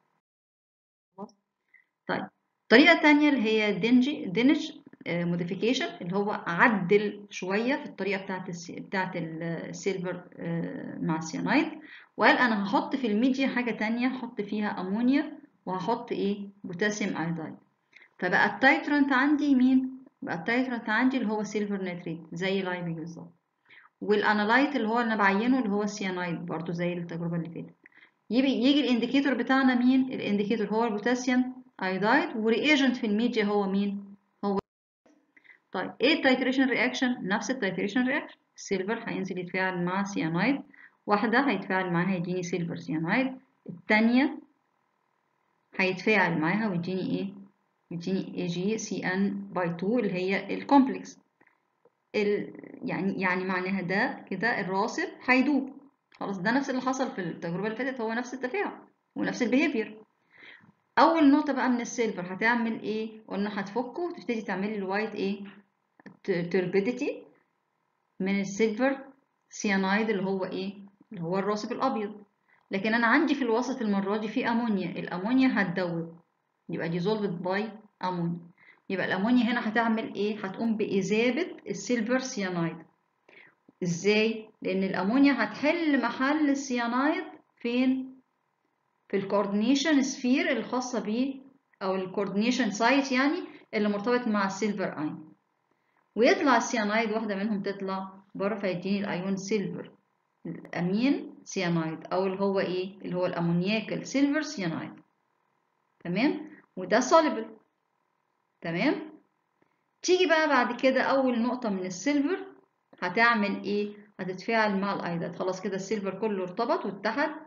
طيب الطريقة التانية اللي هي دينجي دينج موديفيكيشن اللي هو عدل شوية في الطريقة بتاعت السي... بتاعت السيلفر مع السيانايد وقال أنا هحط في الميديا حاجة تانية هحط فيها أمونيا وهحط إيه بوتاسيوم أيودايد فبقى التايترنت عندي مين؟ بقى التايترنت عندي اللي هو سيلفر نيتريت زي لايبي بالظبط والانالايت اللي هو اللي انا بعينه اللي هو السيانايد برضو زي التجربه اللي فاتت يجي يجي الانديكيتور بتاعنا مين الانديكيتور هو البوتاسيوم ايودايد ورياجنت في الميديا هو مين هو طيب ايه التايتريشن رياكشن نفس التايتريشن رياكشن السيلفر هينزل يتفاعل مع سيانايد واحده هيتفاعل معاها يديني سيلفر سيانايد الثانيه هيتفاعل معاها ويديني ايه يديني اي جي سي ان باي 2 اللي هي الكومبلكس ال... يعني يعني معناها ده كده الراصد هيدوب خلاص ده نفس اللي حصل في التجربه اللي فاتت هو نفس التفاعل ونفس البيهيفير اول نقطه بقى من السيلفر هتعمل ايه قلنا هتفكه وتبتدي تعملي الوايت ايه تربيديتي من السيلفر سيانايد اللي هو ايه اللي هو الراصب الابيض لكن انا عندي في الوسط المره دي في امونيا الامونيا هتدوب يبقى ديزولفد باي امونيا يبقى الامونيا هنا هتعمل ايه هتقوم باذابه السيلفر سيانايد ازاي لان الامونيا هتحل محل السيانايد فين في الكوردينيشن سفير الخاصه بيه او الكوردينيشن سايت يعني اللي مرتبط مع السيلفر اين ويطلع السيانايد واحده منهم تطلع بره فيديني الايون سيلفر الامين سيانايد او اللي هو ايه اللي هو الامونياكال سيلفر سيانايد تمام وده سوليبل تمام تيجي بقى بعد كده اول نقطه من السيلفر هتعمل ايه هتتفاعل مع الايودات خلاص كده السيلفر كله ارتبط واتحد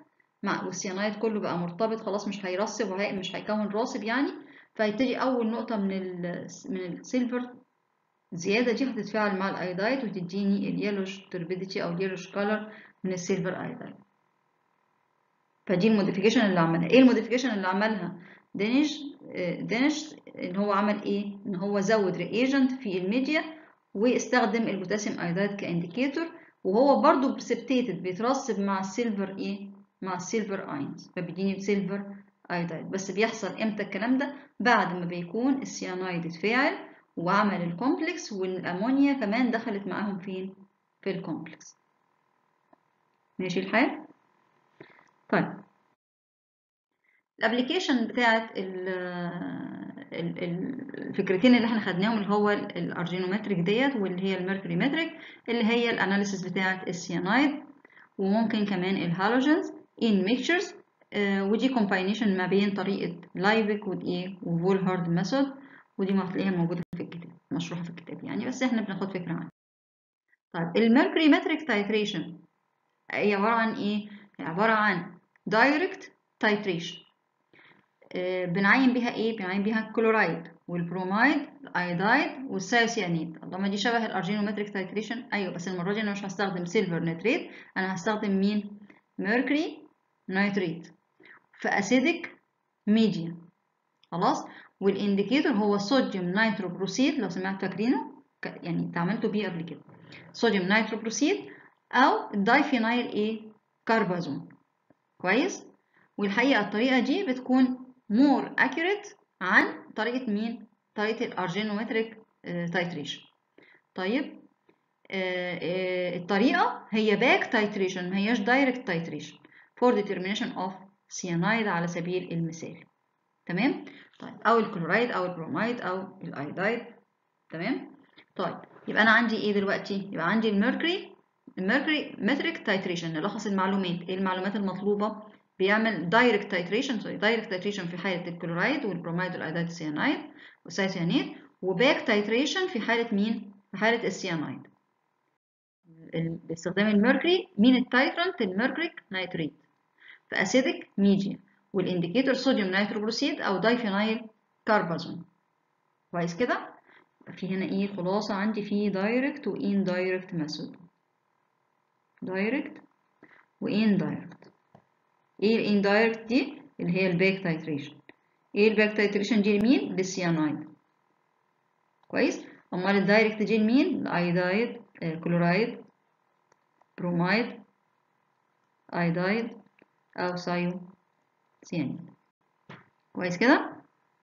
مع والسيانايد كله بقى مرتبط خلاص مش هيرسب وهي مش هيكون راسب يعني فهيبتدي اول نقطه من ال من السيلفر زياده دي هتتفاعل مع الايودايد وتديني اليلوش تربيديتي او اليلوش كولر من السيلفر ايودايد فدي الموديفيكيشن اللي عملها ايه الموديفيكيشن اللي عملها دينيش دينيش ان هو عمل ايه ان هو زود رياجنت في الميديا واستخدم البوتاسيوم ايودايد كانديكيتور وهو برضو بريسبتيتد بيترسب مع السيلفر ايه مع السيلفر اينز فبيديني سيلفر ايودايد بس بيحصل امتى الكلام ده بعد ما بيكون السيانايد اتفاعل وعمل الكومبلكس والامونيا كمان دخلت معاهم فين في الكومبلكس ماشي الحال طيب الابلكيشن بتاعت الفكرتين اللي احنا خدناهم اللي هو الارجينومتريك ديت واللي هي الميركوري متريك اللي هي الاناليسيس بتاعت السيانايد وممكن كمان الهالوجنز ان ميكشرز ودي كومباينيشن ما بين طريقه لايبك وايه وفول هارد ميثود ودي ما هتلاقيها موجوده في الكتاب مشروحه في الكتاب يعني بس احنا بناخد فكره عنها طيب الميركوري متريك تايتريشن هي عباره عن ايه عباره عن دايركت تايتريشن بنعين بيها ايه بنعين بيها الكلورايد والبرومايد الايودايد والسايوسيانيد اللهم دي شبه الارجينومتريك تايتريشن ايوه بس المره دي انا مش هستخدم سيلفر نتريت انا هستخدم مين ميركوري نيتريت في اسيدك ميديا خلاص والانديكيتور هو صوديوم نيتروبروسيد لو سمعت فاكرينه يعني اتعاملتوا بيه قبل كده صوديوم نيتروبروسيد او الدايفينايل ايه كاربازون كويس والحقيقه الطريقه دي بتكون more accurate عن طريقة مين؟ طريقة الأرجينومتريك تايتريشن طيب آه آه الطريقة هي باك تايتريشن ما هياش دايركت تايتريشن for determination of cyanide على سبيل المثال تمام؟ طيب أو الكلورايد أو البرومايد أو الأيودايد تمام؟ طيب يبقى أنا عندي إيه دلوقتي؟ يبقى عندي الميركوري الميركوري متريك تايتريشن نلخص المعلومات إيه المعلومات المطلوبة؟ بيعمل دايركت تايتريشن سوري دايركت تايتريشن في حاله الكلورايد والبرومايد والايودايد السيانايد والسايسيانيد وباك تايتريشن في حاله مين في حاله السيانايد باستخدام الميركوري مين التايترنت الميركوريك نيتريت في اسيدك ميديا والانديكيتور صوديوم نيتروبروسيد او دايفينايل كاربازون كويس كده في هنا ايه خلاصه عندي في دايركت وان دايركت ميثود دايركت وان دايركت ايه الاندايركت دي اللي هي الباك تايتريشن ايه الباك تايتريشن دي لمين للسيانايد كويس امال الدايركت دي لمين الايودايد آه كلورايد برومايد ايودايد او سايو سيانيد كويس كده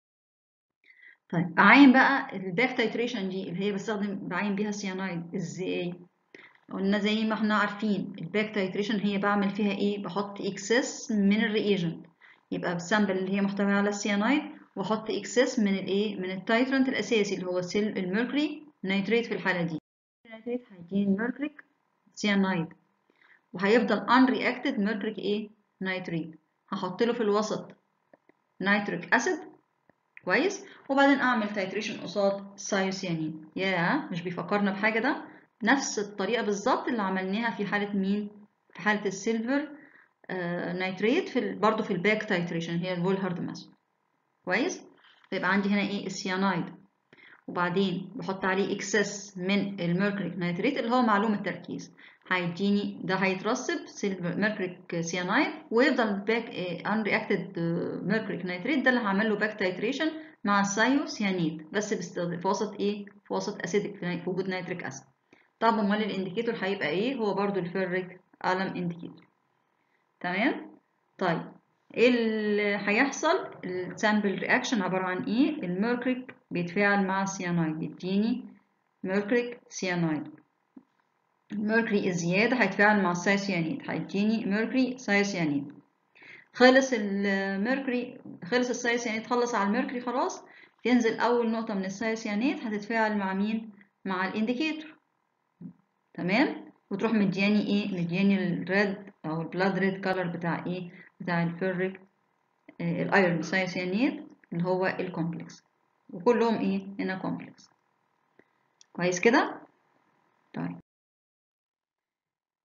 طيب اعين بقى الباك تايتريشن دي اللي هي بستخدم بعين بيها السيانايد ازاي قلنا زي ما احنا عارفين الباك تايتريشن هي بعمل فيها ايه بحط اكسس من الرياجنت يبقى السامبل اللي هي محتويه على السيانايد واحط اكسس من الايه من التايترنت الاساسي اللي هو السيل الميركوري نيتريت في الحاله دي النيتريت هيديني الميركوريك سيانايد وهيفضل unreacted ميركوريك ايه نيتريت هحط له في الوسط نيتريك اسيد كويس وبعدين اعمل تايتريشن قصاد سايوسيانين يا مش بيفكرنا بحاجه ده نفس الطريقة بالظبط اللي عملناها في حالة مين؟ في حالة السيلفر آه نيتريت في برضه في الباك تايتريشن هي الفولهارد ماثود كويس؟ فيبقى عندي هنا ايه السيانايد وبعدين بحط عليه اكسس من الميركوريك نيتريت اللي هو معلوم التركيز هيديني ده هيترسب سيلفر ميركوريك سيانايد ويفضل باك ان رياكتد ميركوريك نيتريت ده اللي هعمل له باك تايتريشن مع السايو سيانيد بس باستخدام في وسط ايه؟ في وسط اسيدك في وجود نيتريك اسيد طب امال الانديكيتور هيبقى ايه هو برضو الفيريك الم انديكيتور تمام طيب ايه اللي هيحصل السامبل رياكشن عباره عن ايه الميركوريك بيتفاعل مع السيانايد يديني ميركوريك سيانايد الميركوري الزياده هيتفاعل مع السايسيانيد هيديني ميركوري سايسيانيد خلص الميركوري خلص السايسيانيد خلص على الميركوري خلاص تنزل اول نقطه من السايسيانيد هتتفاعل مع مين مع الانديكيتور تمام وتروح مدياني ايه مدياني الريد او البلاد ريد كولر بتاع ايه بتاع الفيريك آه الايرون سايسيانيد اللي هو الكومبلكس وكلهم ايه هنا كومبلكس كويس كده طيب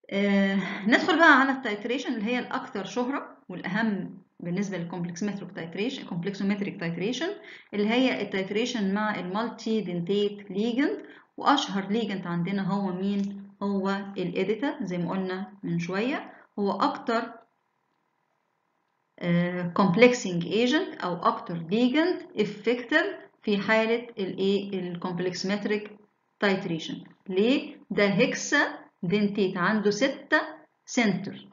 آه ندخل بقى على التايتريشن اللي هي الأكثر شهرة والأهم بالنسبة للكومبلكسومتريك تايتريشن كومبلكسومتريك تايتريشن اللي هي التايتريشن مع المالتي دنتيت ليجند وأشهر ليجند عندنا هو مين؟ هو الإديتا زي ما قلنا من شوية هو أكتر كومبلكسنج uh, ايجنت او اكتر ليجند افكتيف في حاله الايه الكومبلكسمتريك تايتريشن ليه ده هيكسا دنتيت عنده ستة سنتر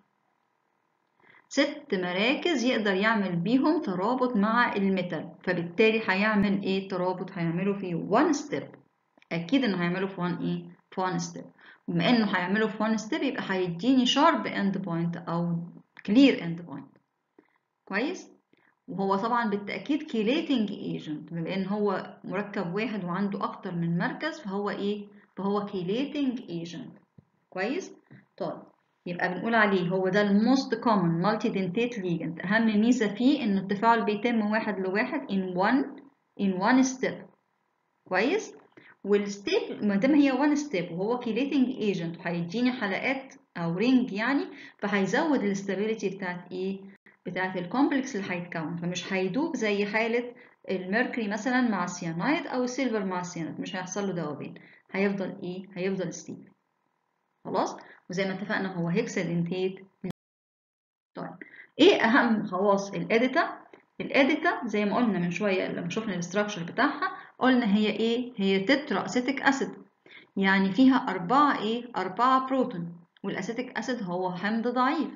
ست مراكز يقدر يعمل بيهم ترابط مع الميتال فبالتالي هيعمل ايه ترابط هيعمله في وان ستيب اكيد انه هيعمله في وان ايه في وان ستيب بما انه هيعمله في وان ستيب يبقى هيديني شارب اند بوينت او كلير اند بوينت كويس وهو طبعا بالتأكيد كيليتنج ايجنت بما ان هو مركب واحد وعنده اكتر من مركز فهو ايه فهو كيليتنج ايجنت كويس طيب يبقى بنقول عليه هو ده الموست كومن مالتي دنتيت ليجند اهم ميزه فيه ان التفاعل بيتم واحد لواحد in one in one step كويس والستيب ما دام هي وان ستيب وهو كيليتنج ايجنت وهيديني حلقات او رينج يعني فهيزود الاستابيليتي بتاعت ايه بتاعت الكومبلكس اللي هيتكون فمش هيدوب زي حالة الميركوري مثلا مع السيانايد أو السيلفر مع السيانايد مش هيحصل له ذوبان هيفضل إيه؟ هيفضل ستيبل خلاص وزي ما اتفقنا هو هيكسادنتيت طيب إيه أهم خواص الإديتا؟ الإديتا زي ما قلنا من شوية لما شفنا الاستراكشر بتاعها قلنا هي إيه؟ هي تترا أسيتيك أسيد يعني فيها أربعة إيه؟ أربعة بروتون والأسيتيك أسيد هو حمض ضعيف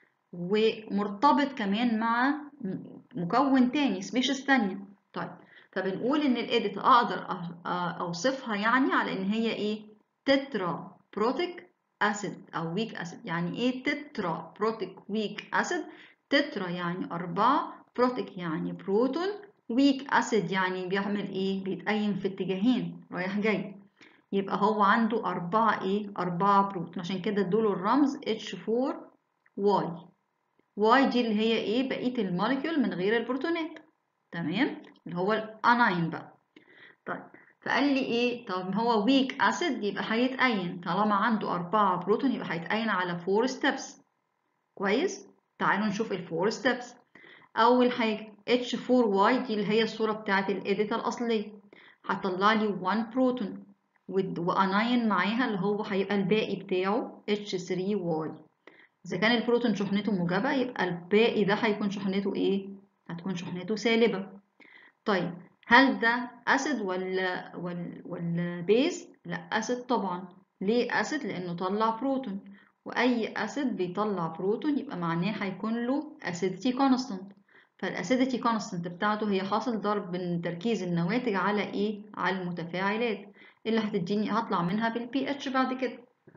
ومرتبط كمان مع مكون تاني سبيشيز تانية طيب فبنقول ان الاديت اقدر اوصفها يعني على ان هي ايه تترا بروتيك اسيد او ويك اسيد يعني ايه تترا بروتيك ويك اسيد تترا يعني أربعة بروتيك يعني بروتون ويك اسيد يعني بيعمل ايه بيتقيم في اتجاهين رايح جاي يبقى هو عنده أربعة ايه أربعة بروتون عشان كده ادوله الرمز H4Y واي دي اللي هي ايه بقيه الموليكيول من غير البروتونات تمام اللي هو الاناين بقى طيب فقال لي ايه طب هو ويك اسيد يبقى هيتأين طالما عنده أربعة بروتون يبقى هيتأين على فور ستيبس كويس تعالوا نشوف الفور ستيبس اول حاجه H4Y دي اللي هي الصوره بتاعه الاديتا الاصليه هطلع لي 1 بروتون واناين معاها اللي هو هيبقى الباقي بتاعه H3Y إذا كان البروتون شحنته موجبة يبقى الباقي ده هيكون شحنته إيه؟ هتكون شحنته سالبة. طيب هل ده أسيد ولا ولا ولا بيز؟ لا أسيد طبعا. ليه أسيد؟ لأنه طلع بروتون وأي أسيد بيطلع بروتون يبقى معناه هيكون له أسيديتي كونستانت. فالأسيديتي كونستانت بتاعته هي حاصل ضرب من تركيز النواتج على إيه؟ على المتفاعلات اللي هتديني هطلع منها بالبي اتش بعد كده.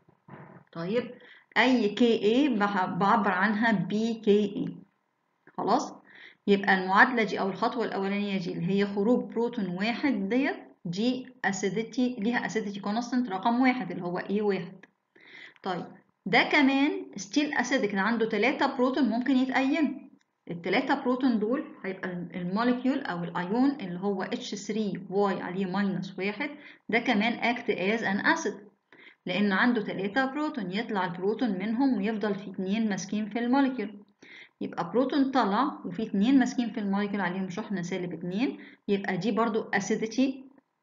طيب اي كي اي بعبر عنها بي كي اي خلاص يبقى المعادله دي او الخطوه الاولانيه دي اللي هي خروج بروتون واحد ديت دي اسيديتي ليها اسيديتي كونستنت رقم واحد اللي هو اي واحد طيب ده كمان ستيل اسيدك عنده 3 بروتون ممكن يتأينوا التلاتة بروتون دول هيبقى الموليكيول او الايون اللي هو H3Y عليه ماينس واحد ده كمان act as an acid لأن عنده تلاتة بروتون يطلع البروتون منهم ويفضل في اتنين ماسكين في الموليكيول يبقى بروتون طلع وفي اتنين ماسكين في الموليكيول عليهم شحنة سالب اتنين يبقى دي برضو acidity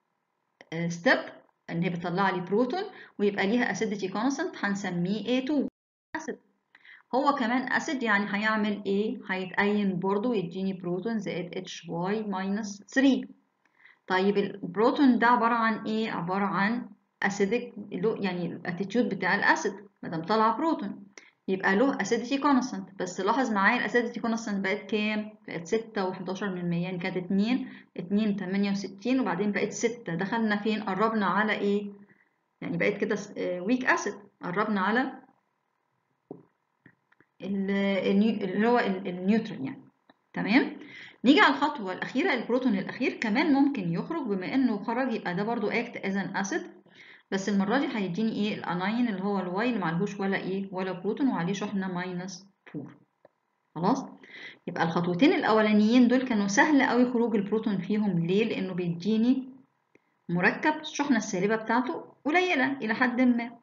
ستيب ان هي بتطلع لي بروتون ويبقى ليها acidity constant هنسميه A2 acid هو كمان acid يعني هيعمل ايه هيتأين برضو ويديني بروتون زائد HY minus 3 طيب البروتون ده عبارة عن ايه عبارة عن اسيدك له يعني الاتيتيود بتاع الاسيد ما دام طالع بروتون يبقى له اسيديتي كونستانت بس لاحظ معايا الاسيديتي كونستانت بقت كام بقت 6 و11 من 100 يعني كانت 2 2 68 وبعدين بقت 6 دخلنا فين قربنا على ايه يعني بقت كده ويك اسيد قربنا على اللي هو النيوترون يعني تمام نيجي على الخطوه الاخيره البروتون الاخير كمان ممكن يخرج بما انه خرج يبقى ده برضو اكت از ان اسيد بس المرة دي هيديني ايه الاناين اللي هو الواي اللي معلهوش ولا ايه ولا بروتون وعليه شحنة ماينس 4 خلاص يبقى الخطوتين الاولانيين دول كانوا سهل قوي خروج البروتون فيهم ليه لانه بيديني مركب الشحنة السالبة بتاعته قليلة الى حد ما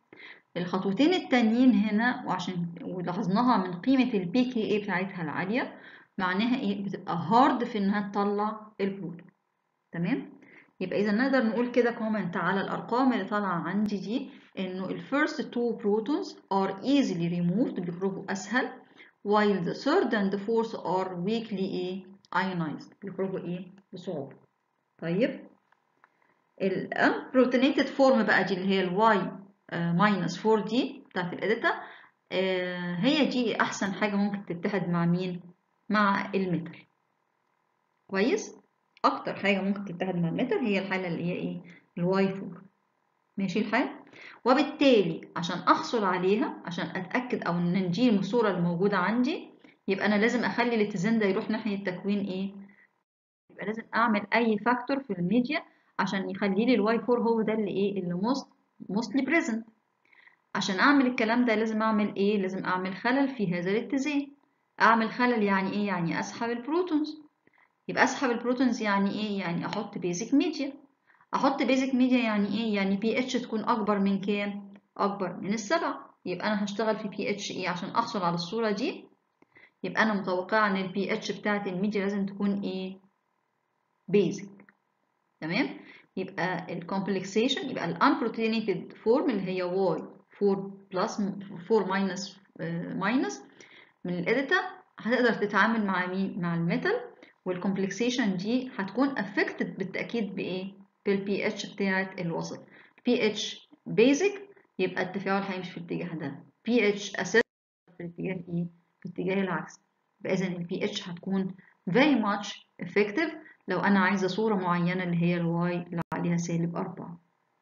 الخطوتين التانيين هنا وعشان ولاحظناها من قيمة البي كي اي بتاعتها العالية معناها ايه بتبقى هارد في انها تطلع البروتون تمام يبقى اذا نقدر نقول كده كومنت على الارقام اللي طالعه عندي دي انه الفيرست تو بروتونز are easily removed بيخرجوا اسهل while the third and the fourth are weakly ايه ionized بيخرجوا ايه بصعوبه طيب البروتونيتد فورم بقى دي اللي هي الواي ماينس 4 دي بتاعت الاديتا هي دي احسن حاجه ممكن تتحد مع مين مع الميتال كويس اكتر حاجه ممكن تتحد مع الميتال هي الحاله اللي هي ايه الواي 4 ماشي الحال وبالتالي عشان احصل عليها عشان اتاكد او ان دي الصوره الموجوده عندي يبقى انا لازم اخلي الاتزان ده يروح ناحيه تكوين ايه يبقى لازم اعمل اي فاكتور في الميديا عشان يخلي لي الواي 4 هو ده اللي ايه اللي موست موستلي بريزنت عشان اعمل الكلام ده لازم اعمل ايه لازم اعمل خلل في هذا الاتزان اعمل خلل يعني ايه يعني اسحب البروتونز يبقى اسحب البروتونز يعني ايه يعني احط بيزك ميديا احط بيزك ميديا يعني ايه يعني بي اتش تكون اكبر من كام اكبر من السبعة يبقى انا هشتغل في بي اتش ايه عشان احصل على الصورة دي يبقى انا متوقعة ان البي اتش بتاعت الميديا لازم تكون ايه بيزك تمام يبقى الكومبلكسيشن يبقى الانبروتينيتد فورم اللي هي واي 4 بلس 4 ماينس ماينس من الاديتا هتقدر تتعامل مع مين مع الميتال والكومبلكسيشن دي هتكون افكتد بالتاكيد بايه بالبي اتش بتاعت الوسط بي اتش بيزك يبقى التفاعل هيمشي في الاتجاه ده بي اتش اسيد في الاتجاه ايه في الاتجاه العكسي اذا البي اتش هتكون very much effective لو انا عايزه صوره معينه اللي هي الواي اللي عليها سالب 4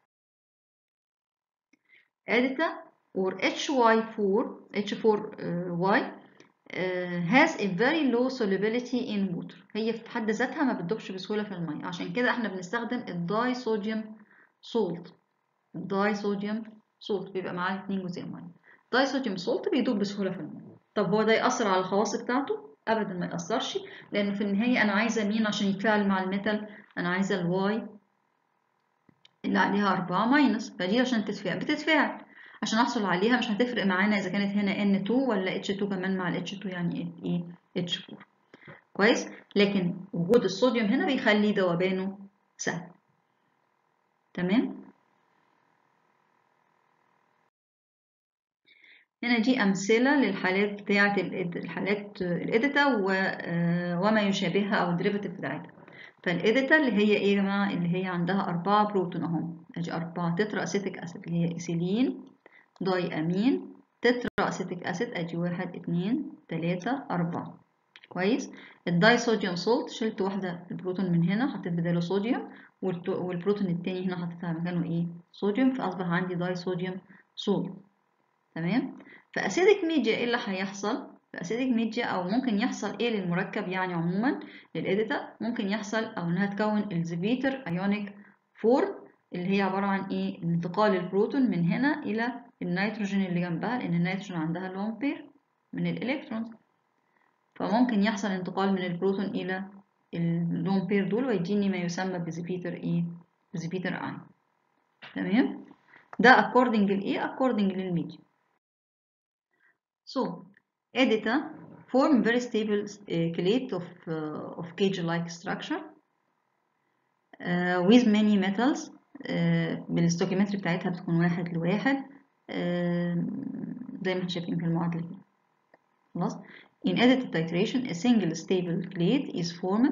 اديتا or HY4 H4Y uh, has a very low solubility in water هي في حد ذاتها ما بتدوبش بسهوله في الميه عشان كده احنا بنستخدم الداي صوديوم سولت الداي صوديوم سولت بيبقى معاه 2 جزيء ميه داي صوديوم سولت بيدوب بسهوله في الميه طب هو ده يأثر على الخواص بتاعته ابدا ما يأثرش لانه في النهايه انا عايزه مين عشان يتفاعل مع الميتال انا عايزه الواي اللي عليها 4 ماينس فدي عشان تتفاعل بتتفاعل عشان احصل عليها مش هتفرق معانا اذا كانت هنا N2 ولا H2 كمان مع ال H2 يعني ايه H4 كويس لكن وجود الصوديوم هنا بيخلي ذوبانه سهل تمام هنا دي أمثلة للحالات بتاعة الحالات الإديتا وما يشابهها أو الديريفاتيف بتاعتها فالإديتا اللي هي إيه يا جماعة اللي هي عندها أربعة بروتون أهم أدي أربعة تترا أسيتيك أسيد اللي هي إيثيلين داي أمين تترا أسيتيك أسيد أدي واحد اتنين تلاتة أربعة كويس الداي صوديوم سولت شلت واحدة البروتون من هنا حطيت بداله صوديوم والبروتون التاني هنا حطيت على مكانه إيه صوديوم فأصبح عندي داي صوديوم سولت تمام فأسيدك ميديا إيه اللي هيحصل فأسيدك ميديا أو ممكن يحصل إيه للمركب يعني عموما للإديتا ممكن يحصل أو إنها تكون الزبيتر أيونيك فورم اللي هي عبارة عن إيه انتقال البروتون من هنا إلى النيتروجين اللي جنبها لأن النيتروجين عندها لون بير من الإلكترونز فممكن يحصل انتقال من البروتون إلى اللون بير دول ويديني ما يسمى بزبيتر إيه بزبيتر أين تمام ده according لإيه according للميديا So, Edita form very stable uh, chelate of, uh, of cage-like structure uh, with many metals بالستوكيمتري بتاعتها بتكون واحد لواحد زي ما احنا شايفين في المعادلة دي خلاص in edited titration a single stable chelate is formed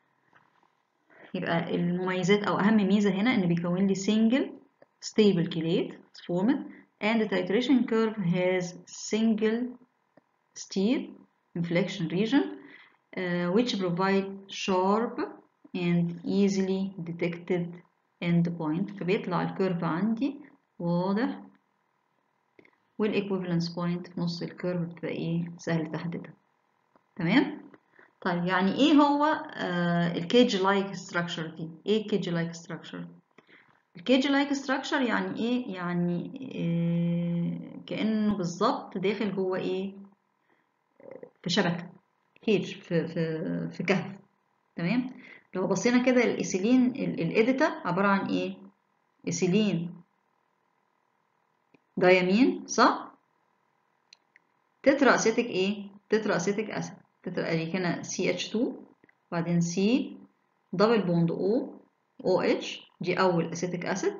يبقى المميزات أو أهم ميزة هنا إن بيكون لي single stable chelate is formed and the titration curve has single steer inflection region uh, which provide sharp and easily detected endpoint فبيطلع الكيرف عندي واضح والايكويفالنس بوينت في نص الكيرف بتبقى ايه سهل تحديدها تمام طيب يعني ايه هو آه الكيج لايك ستراكشر دي ايه الكيج لايك ستراكشر الكيج لايك ستراكشر يعني ايه يعني إيه كانه بالظبط داخل جوه ايه في شبكه كيج في في في كهف تمام لو بصينا كده الايثيلين الاديتا عباره عن ايه ايثيلين دايامين صح تترا اسيتيك ايه تترا اسيتيك اسيد تترا ادي هنا CH2 وبعدين C دبل بوند O OH دي اول اسيتيك اسيد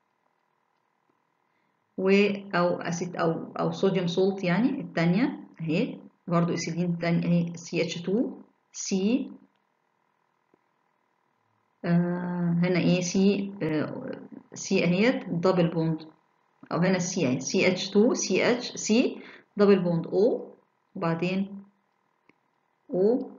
و او اسيد او او صوديوم سولت يعني الثانيه اهي برضو اسيدين الثانيه اهي CH2 C آه هنا ايه سي آه سي اهيت دبل بوند او هنا سي اهي سي اتش 2 سي اتش سي دبل بوند او وبعدين او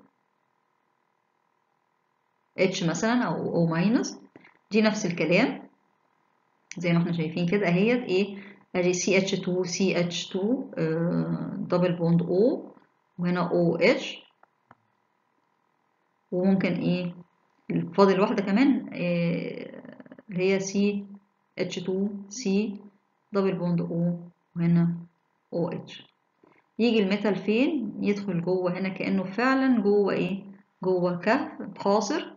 اتش مثلا او او ماينس دي نفس الكلام زي ما احنا شايفين كده اهيت ايه ادي سي اتش 2 سي اتش 2 دبل بوند او وهنا او اتش وممكن ايه فاضل واحدة كمان اللي هي سي اتش 2 سي دبل بوند او وهنا او اتش يجي الميتال فين يدخل جوه هنا كأنه فعلا جوه ايه جوه كهف حاصر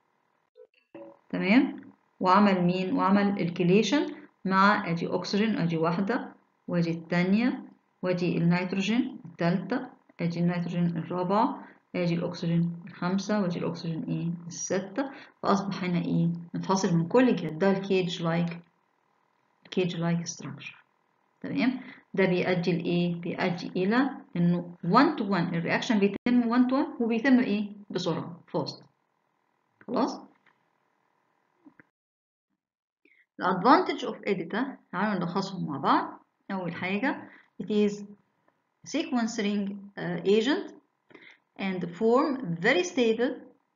تمام وعمل مين وعمل الكليشن مع ادي اكسجين ادي واحدة وادي التانية وادي النيتروجين التالتة ادي النيتروجين الرابعة ادي الاكسجين الخمسة وادي الاكسجين ايه الستة فاصبح هنا ايه متفاصل من كل جهة ده الكيج لايك كيج لايك ستراكشر تمام ده بيؤدي لايه بيؤدي الى انه 1 تو 1 الرياكشن بيتم 1 تو 1 وبيتم ايه بسرعة فاست خلاص الادفانتج اوف اديتا تعالوا نلخصهم مع بعض اول حاجة it is sequencing uh, agent and form very stable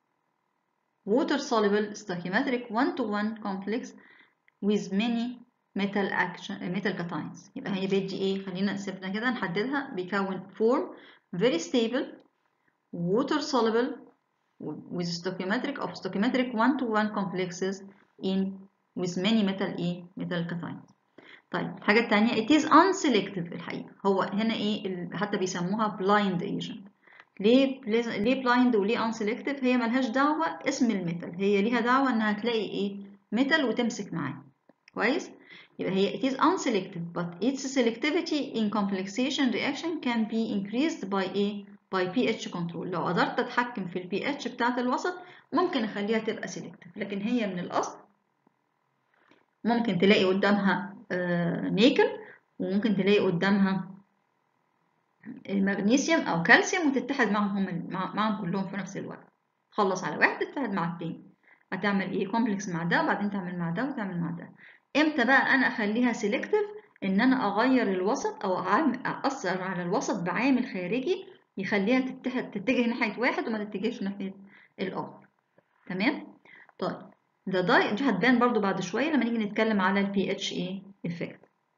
water soluble stoichiometric one-to-one complex with many metal action metal cations يبقى هي بيدي ايه خلينا نسيبنا كده نحددها بيكون form very stable water soluble with stoichiometric of stoichiometric one-to-one complexes in with many metal ايه metal cations طيب الحاجة التانية it is unselective الحقيقة هو هنا ايه حتى بيسموها blind agent ليه ليه بلايند وليه انسلكتيف هي ملهاش دعوه اسم الميتال هي ليها دعوه انها تلاقي ايه ميتال وتمسك معاه كويس يبقى هي it is unselective but its selectivity in complexation reaction can be increased by a by pH control لو قدرت اتحكم في البي اتش بتاعه الوسط ممكن اخليها تبقى selective لكن هي من الاصل ممكن تلاقي قدامها نيكل وممكن تلاقي قدامها المغنيسيوم او كالسيوم وتتحد معهم هم معهم كلهم في نفس الوقت تخلص على واحد تتحد مع التاني هتعمل ايه كومبلكس مع ده وبعدين تعمل مع ده وتعمل مع ده امتى بقى انا اخليها سيلكتيف ان انا اغير الوسط او اثر على الوسط بعامل خارجي يخليها تتحد تتجه ناحيه واحد وما تتجهش ناحيه الاخر تمام طيب ده داي دي هتبان برضو بعد شويه لما نيجي نتكلم على البي اتش ايه افكت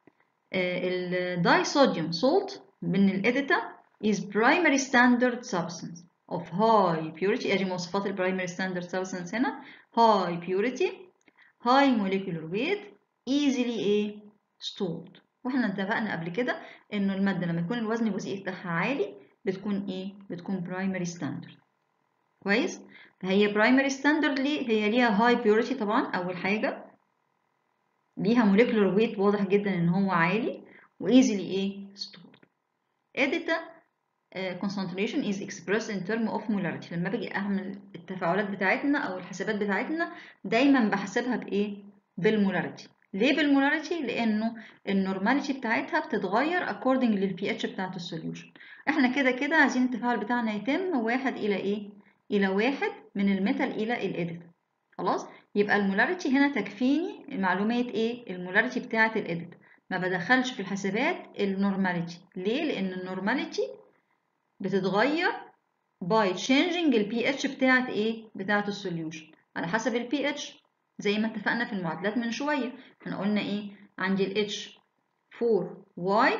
الداي صوديوم سولت من الإديتا is primary standard substance of high purity أدي مواصفات ال primary standard substance هنا high purity high molecular weight easily ايه stored واحنا اتفقنا قبل كده انه المادة لما يكون الوزن الجزيئي بتاعها عالي بتكون ايه بتكون primary standard كويس فهي primary standard ليه هي ليها high purity طبعا اول حاجة ليها molecular weight واضح جدا ان هو عالي و easily ايه stored edita uh, concentration is expressed in term of molarity لما باجي اعمل التفاعلات بتاعتنا او الحسابات بتاعتنا دايما بحسبها بايه بالمولاريتي ليه بالمولاريتي لانه النورماليتي بتاعتها بتتغير according للبي اتش بتاعت السوليوشن احنا كده كده عايزين التفاعل بتاعنا يتم واحد الى ايه الى واحد من الميتال الى الاديتا خلاص يبقى المولاريتي هنا تكفيني معلومات ايه المولاريتي بتاعت الاديتا ما بدخلش في الحسابات النورماليتي ليه لان النورماليتي بتتغير by changing البي اتش بتاعت ايه بتاعت السوليوشن على حسب البي اتش زي ما اتفقنا في المعادلات من شويه احنا قلنا ايه عندي الاتش 4 واي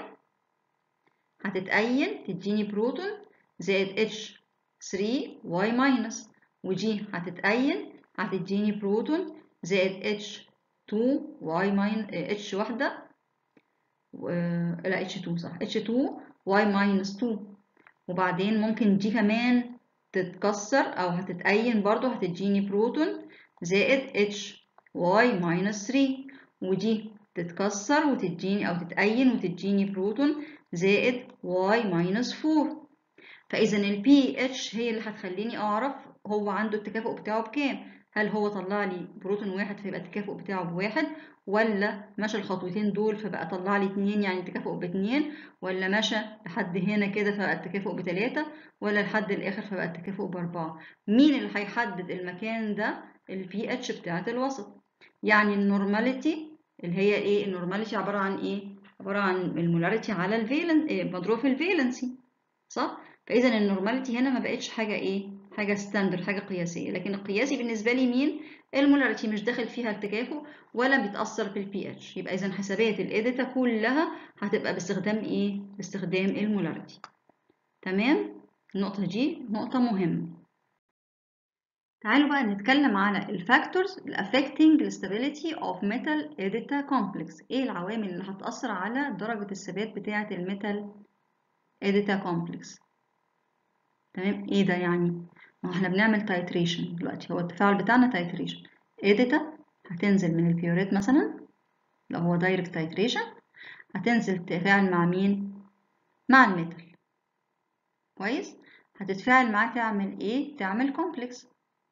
هتتأين تديني بروتون زائد اتش 3 واي ماينس ودي هتتأين هتديني بروتون زائد اتش 2 واي ماين اتش واحده لا H2 صح H2 Y minus 2 وبعدين ممكن دي كمان تتكسر أو هتتأين برضو هتديني بروتون زائد H Y minus 3 ودي تتكسر وتديني أو تتأين وتديني بروتون زائد y minus 4 فإذا ال pH هي اللي هتخليني أعرف هو عنده التكافؤ بتاعه بكام هل هو طلع لي بروتون واحد فيبقى التكافؤ بتاعه بواحد ولا مشى الخطوتين دول فبقى طلع لي اتنين يعني التكافؤ باتنين ولا مشى لحد هنا كده فبقى التكافؤ بتلاتة ولا لحد الآخر فبقى التكافؤ بأربعة مين اللي هيحدد المكان ده ال pH بتاعة الوسط يعني النورماليتي اللي هي ايه النورماليتي عبارة عن ايه عبارة عن المولاريتي على الفالن إيه مضروب في الفالنسي صح فاذا النورماليتي هنا ما بقتش حاجة ايه حاجة ستاندرد حاجة قياسية لكن القياسي بالنسبة لي مين المولاريتي مش داخل فيها التكافؤ ولا بيتأثر بالبي اتش يبقى اذا حسابات الاديتا كلها هتبقى باستخدام ايه باستخدام المولاريتي تمام النقطة دي نقطة مهمة تعالوا بقى نتكلم على الفاكتورز affecting the stability of metal edita complex ايه العوامل اللي هتأثر على درجة الثبات بتاعة الميتال edita complex تمام ايه ده يعني ما احنا بنعمل تايتريشن دلوقتي هو التفاعل بتاعنا تايتريشن edita هتنزل من البيوريت مثلا لو هو دايركت تايتريشن هتنزل تتفاعل مع مين مع الميتال كويس هتتفاعل معاه تعمل ايه تعمل كومبلكس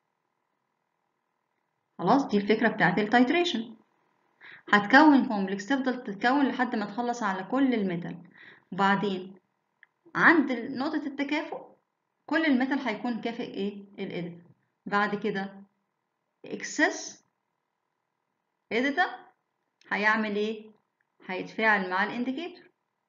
خلاص دي الفكرة بتاعت التايتريشن هتكون كومبلكس تفضل تتكون لحد ما تخلص على كل الميتال وبعدين عند نقطة التكافؤ كل الميتال هيكون كافئ ايه الإيديتا بعد كده اكسس إيديتا هيعمل ايه هيتفاعل مع الانديكيتور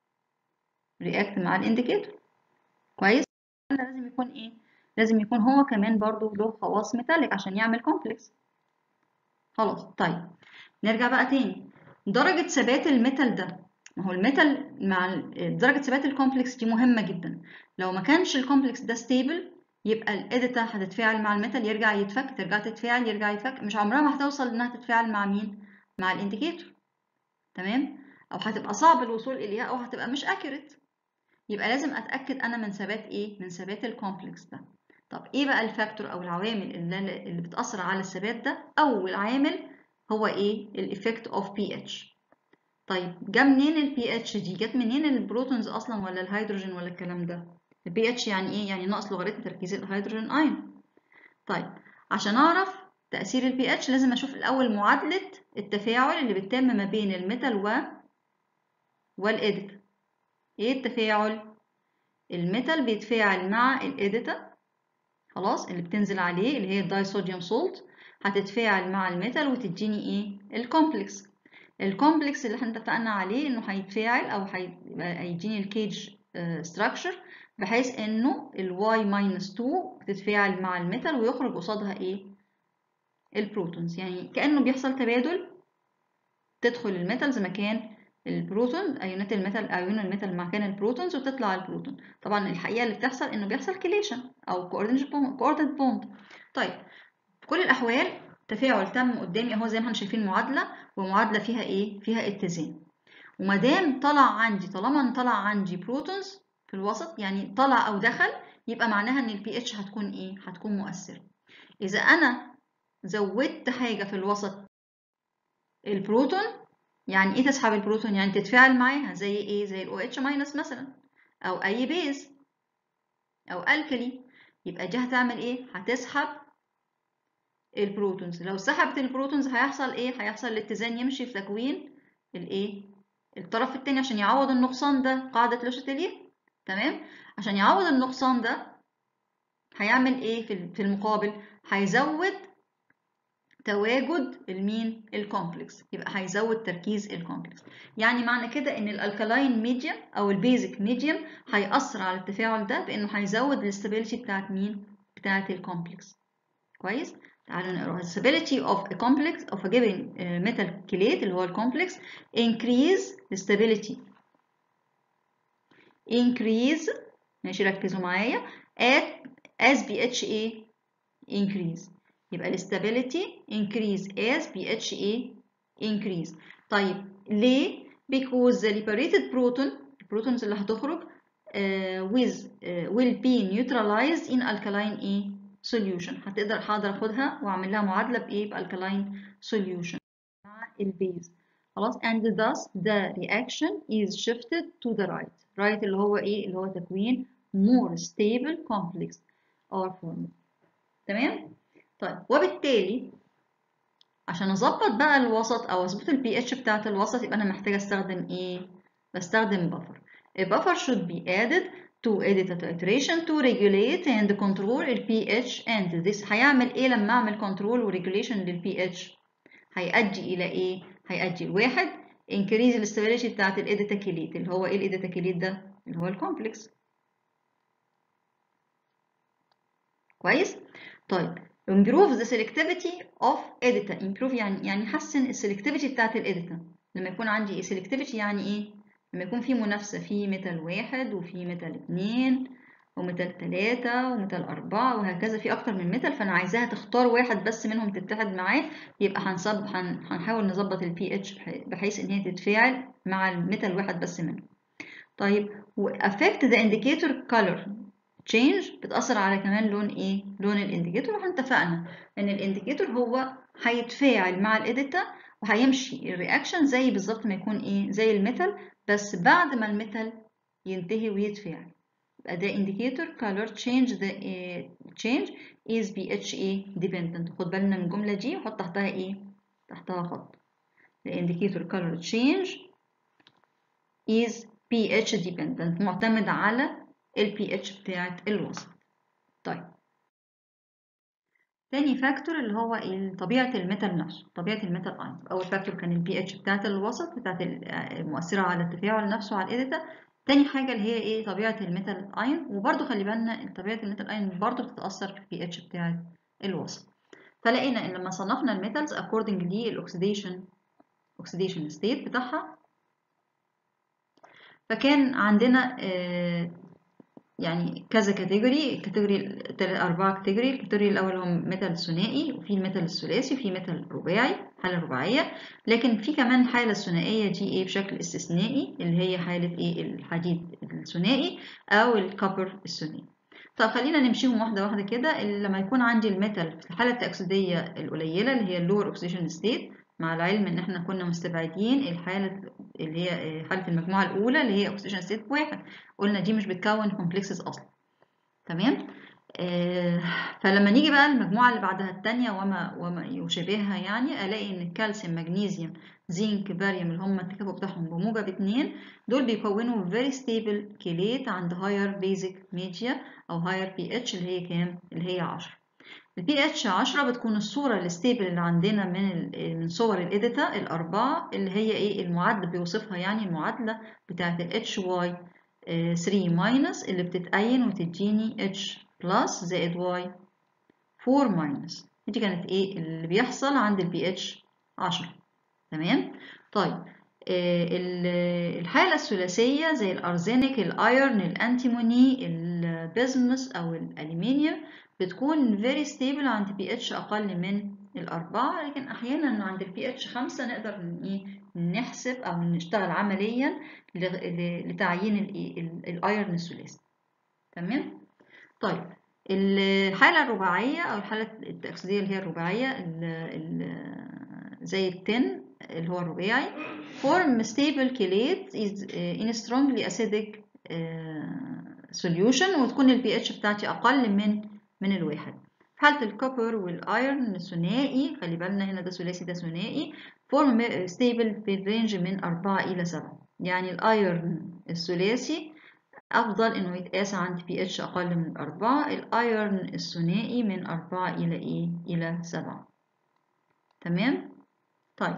رياكت مع الانديكيتور كويس لازم يكون ايه لازم يكون هو كمان برضو له خواص ميتاليك عشان يعمل كومبلكس خلاص طيب نرجع بقى تاني درجة ثبات الميتال ده ما هو الميتال مع درجة ثبات الكومبلكس دي مهمة جدا لو ما كانش الكومبلكس ده ستيبل يبقى الاديتا هتتفاعل مع الميتال يرجع يتفك ترجع تتفاعل يرجع يتفك مش عمرها ما هتوصل انها تتفاعل مع مين مع الانديكيتور تمام او هتبقى صعب الوصول اليها او هتبقى مش اكيوريت يبقى لازم اتاكد انا من ثبات ايه من ثبات الكومبلكس ده طب ايه بقى الفاكتور او العوامل اللي, اللي بتاثر على الثبات ده اول عامل هو ايه الايفكت اوف بي اتش طيب جه منين البي اتش دي جت منين البروتونز اصلا ولا الهيدروجين ولا الكلام ده البي اتش يعني ايه يعني ناقص لوغاريتم تركيز الهيدروجين ايون طيب عشان اعرف تاثير البي اتش لازم اشوف الاول معادله التفاعل اللي بتتم ما بين الميتال و والاديتا ايه التفاعل الميتال بيتفاعل مع الاديتا خلاص اللي بتنزل عليه اللي هي الداي صوديوم سولت هتتفاعل مع الميتال وتديني ايه الكومبلكس الكومبلكس اللي احنا اتفقنا عليه انه هيتفاعل او هيديني الكيج ستراكشر بحيث انه الواي ماينس 2 بتتفاعل مع الميتال ويخرج قصادها ايه البروتونز يعني كانه بيحصل تبادل تدخل الميتالز مكان البروتون ايونات الميتال ايون الميتال مكان البروتونز وتطلع البروتون طبعا الحقيقه اللي بتحصل انه بيحصل كليشن او كوردينيت بوند طيب في كل الاحوال تفاعل تم قدامي اهو زي ما احنا شايفين معادله ومعادله فيها ايه فيها اتزان وما دام طلع عندي طالما طلع عندي بروتونز في الوسط يعني طلع او دخل يبقى معناها ان البي اتش هتكون ايه هتكون مؤثره اذا انا زودت حاجه في الوسط البروتون يعني ايه تسحب البروتون يعني تتفاعل معاها زي ايه زي الاو اتش ماينس مثلا او اي بيز او الكلي يبقى دي هتعمل ايه هتسحب البروتونز لو سحبت البروتونز هيحصل ايه هيحصل الاتزان يمشي في تكوين الايه الطرف التاني عشان يعوض النقصان ده قاعده لوشتليه تمام عشان يعوض النقصان ده هيعمل ايه في المقابل هيزود تواجد المين الكومبلكس يبقى هيزود تركيز الكومبلكس يعني معنى كده ان الالكالاين ميديوم او البيزك ميديوم هيأثر على التفاعل ده بانه هيزود الاستابيليتي بتاعت مين بتاعت الكومبلكس كويس تعالوا نقراها stability of a complex of a given uh, metal chelate اللي هو الكومبلكس increase the stability increase ماشي ركزوا معايا at as BHA increase يبقى الاستابيليتي increase as BHA increase طيب ليه؟ because the liberated proton البروتونز اللي هتخرج uh, with uh, will be neutralized in alkaline A solution هتقدر هقدر اخدها واعمل لها معادله بايه بالكالاين solution مع البيز خلاص and thus the reaction is shifted to the right right اللي هو ايه اللي هو تكوين more stable complex or formed تمام طيب وبالتالي عشان اظبط بقى الوسط او اظبط البي اتش بتاعت الوسط يبقى انا محتاجه استخدم ايه بستخدم buffer a buffer should be added to edit a titration to regulate and control ال pH and this هيعمل ايه لما اعمل control و regulation لل pH هيؤدي الى ايه هيؤدي لواحد increase الاستابيليتي بتاعت الاديتاكيليت اللي هو ايه الاديتاكيليت ده اللي هو الكومبلكس كويس طيب improve the selectivity of editor improve يعني يعني يحسن السلكتيفيتي بتاعت الاديتور لما يكون عندي ايه selectivity يعني ايه لما يكون في منافسة في ميتال واحد وفي ميتال اتنين وميتال تلاتة وميتال أربعة وهكذا في أكتر من ميتال فأنا عايزاها تختار واحد بس منهم تتحد معاه يبقى هنصب هن... هنحاول نظبط البي اتش بحيث إن هي تتفاعل مع الميتال واحد بس منهم طيب و affect the indicator color change بتأثر على كمان لون إيه؟ لون الانديكيتور واحنا اتفقنا إن الانديكيتور هو هيتفاعل مع الإديتا وهيمشي الرياكشن زي بالظبط ما يكون إيه؟ زي الميتال بس بعد ما الميتال ينتهي ويتفاعل يبقى ده indicator color change the uh, change is pHA dependent خد بالنا من الجملة دي وحط تحتها ايه تحتها خط the indicator color change is pH dependent معتمد على ال pH بتاعت الوسط طيب تاني فاكتور اللي هو طبيعة الميتال نفسه طبيعة الميتال ايون أول فاكتور كان ال pH بتاعت الوسط بتاعت المؤثرة على التفاعل نفسه على الإيديتا تاني حاجة اللي هي ايه طبيعة الميتال ايون وبرده خلي بالنا طبيعة الميتال ايون برده بتتأثر في البي اتش بتاعة الوسط فلقينا ان لما صنفنا الميتالز according للاكسيديشن oxidation state بتاعها فكان عندنا آه يعني كذا كاتيجوري الكاتيجوري أربعة كاتيجوري الكاتيجوري الأول هم ميتال ثنائي وفي الميتال الثلاثي وفي ميتال رباعي حالة رباعية لكن في كمان حالة ثنائية دي إيه بشكل استثنائي اللي هي حالة إيه الحديد الثنائي أو الكوبر الثنائي طب خلينا نمشيهم واحدة واحدة كده لما يكون عندي الميتال في الحالة التأكسيدية القليلة اللي هي اللور أوكسيديشن ستيت مع العلم ان احنا كنا مستبعدين الحالة اللي هي حالة المجموعة الأولى اللي هي أكسجين ستيت واحد قلنا دي مش بتكون كومبلكسز أصلا تمام آه فلما نيجي بقى المجموعة اللي بعدها التانية وما وما يشابهها يعني ألاقي إن الكالسيوم مغنيسيوم زنك باريوم اللي هم التكافؤ بتاعهم بموجب اتنين دول بيكونوا very stable كيليت عند higher basic media أو higher pH اللي هي كام؟ اللي هي 10 البي اتش 10 بتكون الصورة الستيبل اللي عندنا من من صور الإيديتا الأربعة اللي هي إيه المعادلة بيوصفها يعني المعادلة بتاعة ال HY 3 ماينس اللي بتتأين وتديني H بلس زائد Y 4 ماينس دي كانت إيه اللي بيحصل عند البي اتش 10 تمام طيب الحالة الثلاثية زي الأرزينيك الأيرن الأنتيموني البيزمس أو الألمنيوم بتكون very stable عند pH أقل من الأربعة لكن أحيانا عند ال pH خمسة نقدر نحسب أو نشتغل عمليا لتعيين الأيرن الثلاثي تمام؟ طيب الحالة الرباعية أو الحالة التأكسيدية اللي هي الرباعية ال ال زي التن اللي هو الرباعي form stable chelate is in strongly acidic solution وتكون ال pH بتاعتي أقل من من الواحد في حالة الكوبر والايرن ثنائي خلي بالنا هنا ده ثلاثي ده ثنائي فورم ستيبل في الرينج من أربعة إلى سبعة يعني الايرن الثلاثي أفضل إنه يتقاس عند بي اتش أقل من أربعة الايرن الثنائي من أربعة إلى إيه إلى سبعة تمام طيب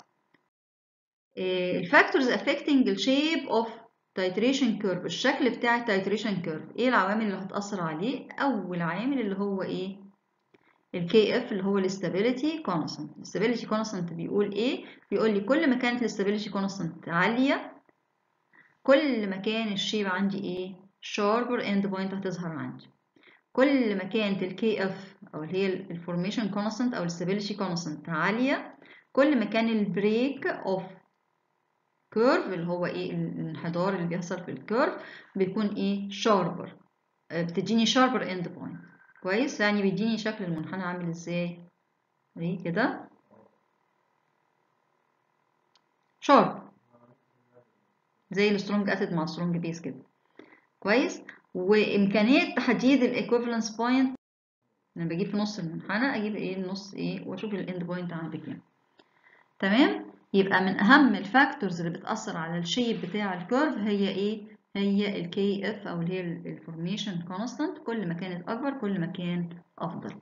الفاكتورز affecting the shape of تايتريشن كيرف الشكل بتاع التايتريشن كيرف ايه العوامل اللي هتأثر عليه اول عامل اللي هو ايه الكي اف اللي هو الاستابيليتي كونستانت الاستابيليتي كونستانت بيقول ايه بيقول لي كل ما كانت الاستابيليتي كونستانت عاليه كل ما كان الشيب عندي ايه شاربر اند بوينت هتظهر عندي كل ما كانت الكي اف او اللي هي الفورميشن كونستانت او الاستابيليتي كونستانت عاليه كل ما كان البريك اوف كيرف اللي هو ايه الانحدار اللي بيحصل في الكيرف بيكون ايه شاربر بتديني شاربر اند بوينت كويس يعني بيديني شكل المنحنى عامل ازاي ايه كده شارب زي السترونج اسيد مع السترونج بيس كده كويس وامكانيه تحديد الايكوفالنس بوينت انا بجيب في نص المنحنى اجيب ايه النص ايه واشوف الاند بوينت عندي كام تمام يبقى من اهم الفاكتورز اللي بتاثر على الشيب بتاع الكيرف هي ايه هي الكي اف او اللي هي الفورميشن كونستانت كل ما كانت اكبر كل ما كان افضل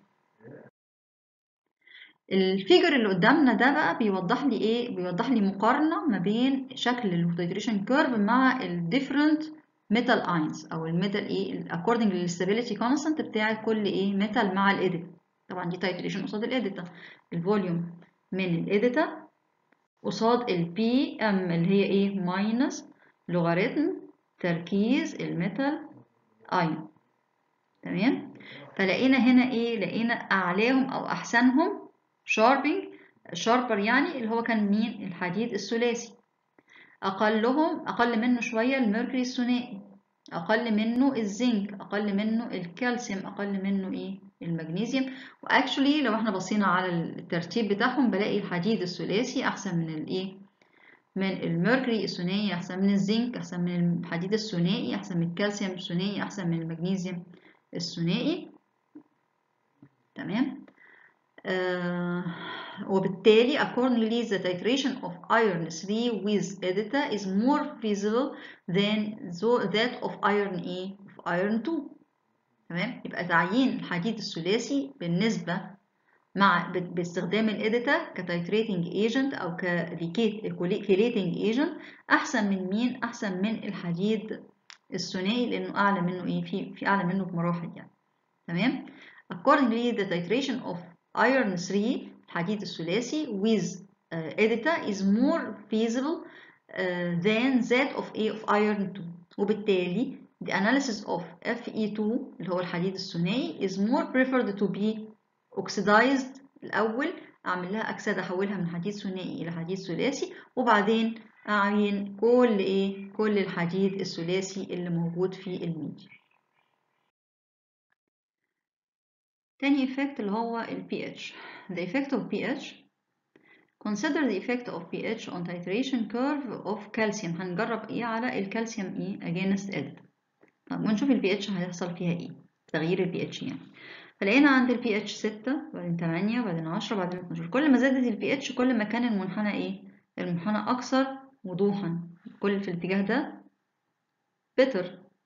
الفيجر اللي قدامنا ده بقى بيوضح لي ايه بيوضح لي مقارنه ما بين شكل التيتريشن كيرف مع الديفرنت ميتال اينز او الميتال ايه according للستابيليتي كونستانت بتاع كل ايه ميتال مع الاديت طبعا دي تايتريشن قصاد الاديتا الفوليوم من الاديتا قصاد البي ام اللي هي ايه ماينس لوغاريتم تركيز الميتال ايون تمام فلقينا هنا ايه لقينا اعلاهم او احسنهم شاربنج شاربر يعني اللي هو كان مين الحديد الثلاثي اقلهم اقل منه شويه الميركوري الثنائي اقل منه الزنك اقل منه الكالسيوم اقل منه ايه المغنيسيوم واكشولي لو احنا بصينا على الترتيب بتاعهم بلاقي الحديد الثلاثي احسن من الايه من الميركوري الثنائي احسن من الزنك احسن من الحديد الثنائي احسن من الكالسيوم الثنائي احسن من المغنيسيوم الثنائي تمام آه وبالتالي accordingly the titration of iron 3 with edita is more feasible than that of iron A of iron 2 تمام يبقى تعيين الحديد الثلاثي بالنسبة مع باستخدام الاديتا كتايتريتنج ايجنت او كليتنج ايجنت احسن من مين احسن من الحديد الثنائي لانه اعلى منه ايه في في اعلى منه بمراحل يعني تمام accordingly the titration of iron 3 الحديد الثلاثي with uh, edita is more feasible uh, than that of A of iron 2 وبالتالي the analysis of Fe2 اللي هو الحديد الثنائي is more preferred to be oxidized الأول أعمل لها أكسدة أحولها من حديد ثنائي إلى حديد ثلاثي وبعدين أعين كل إيه كل الحديد الثلاثي اللي موجود في الميديا تاني effect اللي هو ال pH the effect of pH consider the effect of pH on titration curve of calcium هنجرب ايه على الكالسيوم ايه against edit طب ونشوف ال pH هيحصل فيها ايه تغيير ال pH يعني فلقينا عند ال pH 6 بعدين 8 بعدين 10 بعدين 12 كل ما زادت ال pH كل ما كان المنحنى ايه المنحنى اكثر وضوحا كل في الاتجاه ده better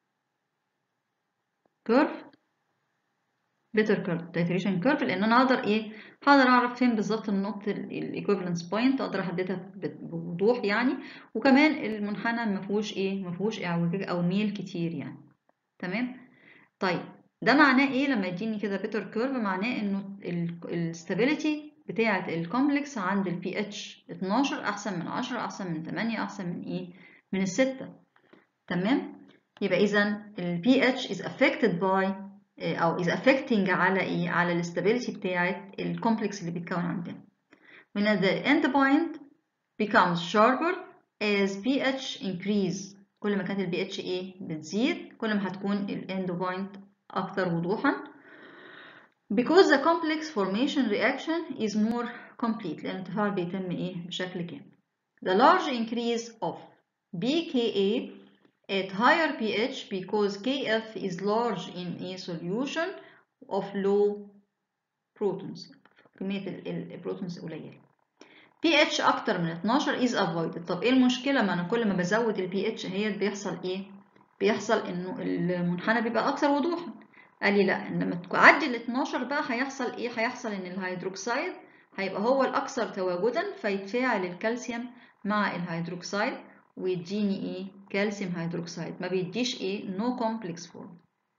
curve better curve titration curve لان انا اقدر ايه هقدر اعرف فين بالظبط النقطه الايكوفالنس بوينت اقدر احددها بوضوح يعني وكمان المنحنى ما فيهوش ايه ما فيهوش اعوجاج او ميل كتير يعني تمام طيب ده معناه ايه لما يديني كده better curve معناه انه الستابيليتي بتاعه الكومبلكس عند البي اتش 12 احسن من 10 احسن من 8 احسن من ايه من الستة تمام يبقى اذا البي اتش is affected by او is affecting على ايه على الاستابيليتي بتاعه الكومبلكس اللي بيتكون عندنا when the end point becomes sharper as pH increase كل ما كانت البي اتش ايه بتزيد كل ما هتكون الاند بوينت اكتر وضوحا because the complex formation reaction is more complete لان التفاعل بيتم ايه بشكل كامل the large increase of pKa at higher pH because Kf is large in a solution of low protons كمية البروتونز قليلة pH أكتر من 12 is avoided طب إيه المشكلة ما أنا كل ما بزود ال pH هي بيحصل إيه؟ بيحصل إنه المنحنى بيبقى أكثر وضوحا قال لي لا لما تعدي ال 12 بقى هيحصل إيه؟ هيحصل إن الهيدروكسيد هيبقى هو الأكثر تواجدا فيتفاعل الكالسيوم مع الهيدروكسيد ويديني ايه كالسيوم هيدروكسيد ما بيديش ايه نو كومبلكس فورم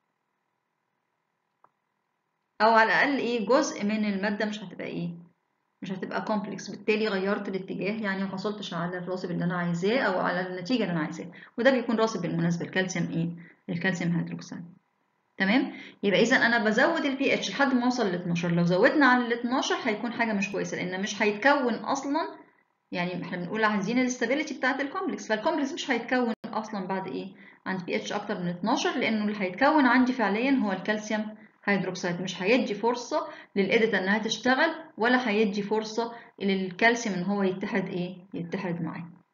او على الاقل ايه جزء من الماده مش هتبقى ايه مش هتبقى كومبلكس بالتالي غيرت الاتجاه يعني ما حصلتش على الراسب اللي انا عايزاه او على النتيجه اللي انا عايزاها وده بيكون راسب بالمناسبه الكالسيوم ايه الكالسيوم هيدروكسيد تمام يبقى اذا انا بزود البي اتش لحد ما اوصل ل 12 لو زودنا عن ال 12 هيكون حاجه مش كويسه لان مش هيتكون اصلا يعني احنا بنقول عايزين الاستابيليتي بتاعت الكومبلكس فالكومبلكس مش هيتكون اصلا بعد ايه عند بي اتش اكتر من 12 لانه اللي هيتكون عندي فعليا هو الكالسيوم هيدروكسيد مش هيدي فرصه للاديتا انها تشتغل ولا هيدي فرصه للكالسيوم ان هو يتحد ايه يتحد معاه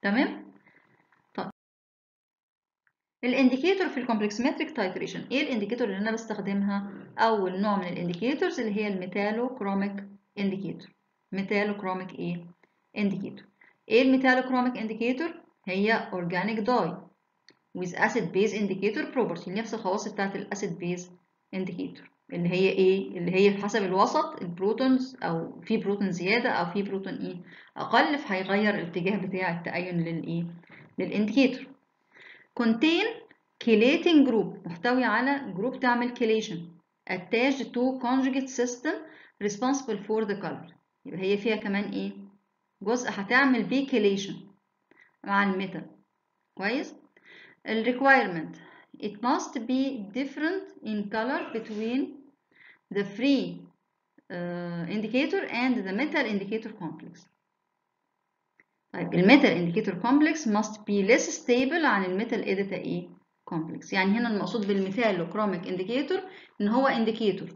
تمام طيب الانديكيتور في الكومبلكسيمتريك تايتريشن ايه الانديكيتور اللي انا بستخدمها اول نوع من الانديكيتورز اللي هي الميتالوكروميك انديكيتور ميتالوكروميك ايه انديكيتور ايه الميتالوكروميك انديكيتور هي اورجانيك داي with acid base indicator property نفس الخواص بتاعت الاسيد بيز indicator اللي هي ايه اللي هي حسب الوسط البروتونز او في بروتون زياده او في بروتون ايه اقل فهيغير الاتجاه بتاع التأين للايه للانديكيتور contain chelating group محتوي على جروب تعمل chylation attached to conjugate system responsible for the color يبقى هي فيها كمان ايه جزء هتعمل بيه chylation مع الميتال كويس ال requirement it must be different in color between the free uh, indicator and the metal indicator complex طيب الميتال indicator complex must be less stable عن الميتال editor ايه complex يعني هنا المقصود بالميثالوكروميك indicator ان هو indicator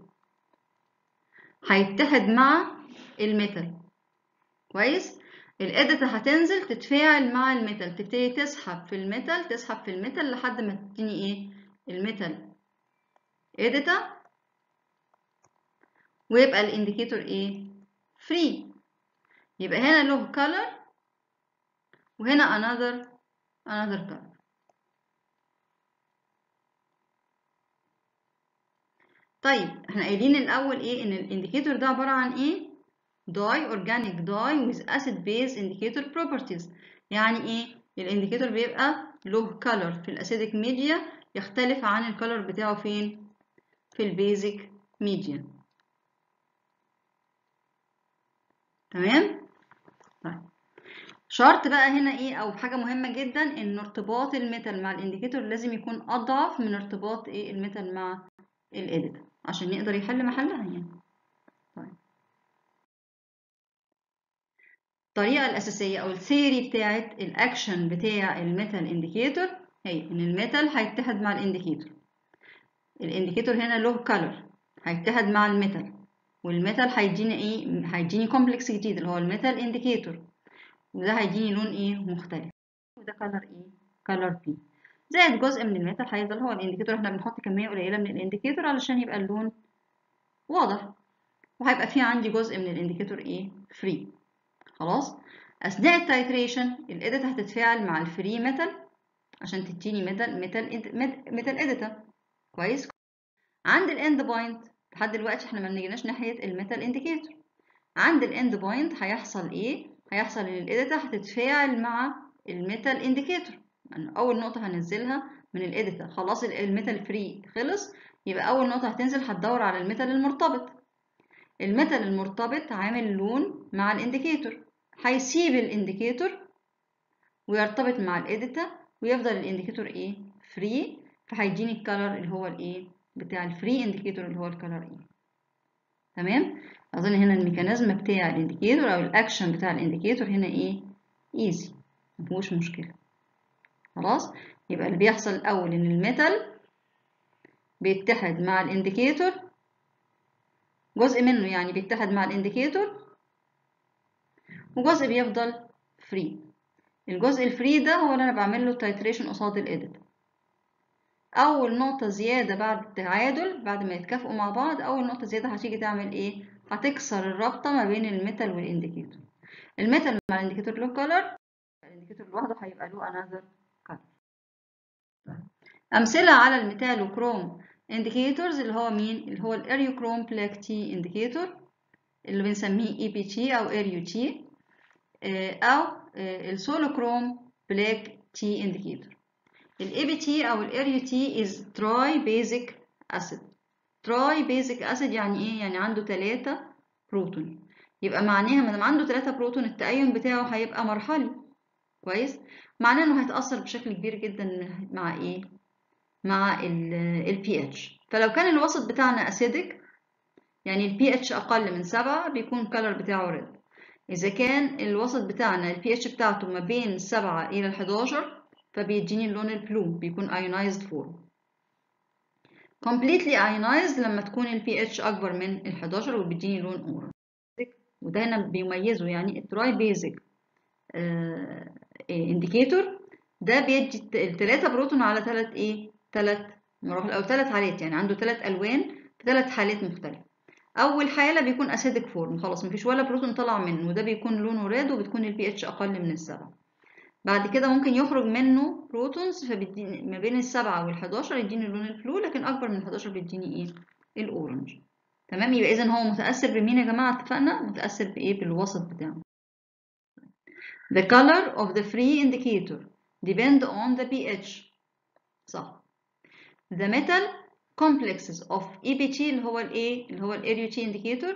هيتحد مع الميتال كويس الاديتا هتنزل تتفاعل مع الميتال تبتدي تسحب في الميتال تسحب في الميتال لحد ما تديني ايه الميتال اديتا ويبقى الانديكيتور ايه فري يبقى هنا له color وهنا another another color طيب احنا قايلين الاول ايه ان الانديكيتور ده عباره عن ايه داي اورجانيك داي with acid base indicator properties يعني ايه الانديكيتور بيبقى له color في الاسيدك ميديا يختلف عن الكالر بتاعه فين في البيزك ميديا تمام طيب شرط بقى هنا ايه او حاجه مهمه جدا ان ارتباط الميتال مع الانديكيتور لازم يكون اضعف من ارتباط ايه الميتال مع الاديت عشان يقدر يحل محلها يعني طيب الطريقه الاساسيه او الثيوري بتاعه الاكشن بتاع الميتال انديكيتور هي ان الميتال هيتحد مع الانديكيتور الانديكيتور هنا له كلر هيتحد مع الميتال والميتال هيديني ايه هيديني كومبلكس جديد اللي هو الميتال انديكيتور وده هيديني لون ايه مختلف وده كلر ايه كلر بي زائد جزء من الميتال هيفضل هو الانديكيتور احنا بنحط كميه قليله من الانديكيتور علشان يبقى اللون واضح وهيبقى في عندي جزء من الانديكيتور ايه فري خلاص اثناء التايتريشن الاديت هتتفاعل مع الفري ميتال عشان تديني ميتال ميتال ميتال اديتا كويس عند الاند بوينت لحد دلوقتي احنا ما بنجيناش ناحيه الميتال انديكيتور عند الاند بوينت هيحصل ايه هيحصل ان الاديتا هتتفاعل مع الميتال انديكيتور يعني اول نقطه هنزلها من الاديتا خلاص الميتال فري خلص يبقى اول نقطه هتنزل هتدور على الميتال المرتبط الميتال المرتبط عامل لون مع الانديكيتور هيسيب الانديكيتور ويرتبط مع الاديتا ويفضل الانديكيتور ايه فري فهيديني الكالر اللي هو الايه بتاع الفري انديكيتور اللي هو الكالر ايه تمام اظن هنا الميكانيزم بتاع الانديكيتور او الاكشن بتاع الانديكيتور هنا ايه ايزي مفيهوش مشكله خلاص يبقى اللي بيحصل الاول ان الميتال بيتحد مع الانديكيتور جزء منه يعني بيتحد مع الانديكيتور وجزء بيفضل فري الجزء الفري ده هو اللي انا بعمل له تايتريشن قصاد الاديت اول نقطة زيادة بعد التعادل بعد ما يتكافئوا مع بعض اول نقطة زيادة هتيجي تعمل ايه هتكسر الرابطة ما بين الميتال والانديكيتور الميتال مع الانديكيتور له كولر الانديكيتور لوحده هيبقى له another color امثلة على الميتالوكروم indicators اللي هو مين اللي هو الاريوكروم بلاك تي انديكيتور اللي بنسميه اي بي تي او اريو تي او السولوكروم بلاك تي انديكيتور الاي بي تي او الاريو تي is تراي بيزك اسيد تراي بيزك اسيد يعني ايه يعني عنده ثلاثة بروتون يبقى معناها ما دام عنده ثلاثة بروتون التأين بتاعه هيبقى مرحلي كويس معناه انه هيتأثر بشكل كبير جدا مع ايه مع ال pH فلو كان الوسط بتاعنا اسيدك يعني ال pH اقل من سبعة بيكون الكالر بتاعه ريد اذا كان الوسط بتاعنا ال pH بتاعته ما بين سبعة الى 11 فبيديني اللون البلو بيكون ionized form completely ionized لما تكون ال pH اكبر من ال 11 وبيديني لون اورنج وده هنا بيميزه يعني التراي بيزك انديكيتور ده بيدي التلاتة بروتون على تلات ايه تلات مراحل او تلات حالات يعني عنده تلات الوان في تلات حالات مختلفة اول حالة بيكون اسيدك فورم خلاص مفيش ولا بروتون طلع منه وده بيكون لونه ريد وبتكون البي اتش اقل من السبعة بعد كده ممكن يخرج منه بروتونز فبيديني ما بين السبعة وال11 يديني لون البلو لكن اكبر من 11 بيديني ايه الاورنج تمام يبقى اذا هو متاثر بمين يا جماعه اتفقنا متاثر بايه بالوسط بتاعه The color of the free indicator depend on the pH صح The metal complexes of EBT اللي هو الايه اللي هو ال AUT indicator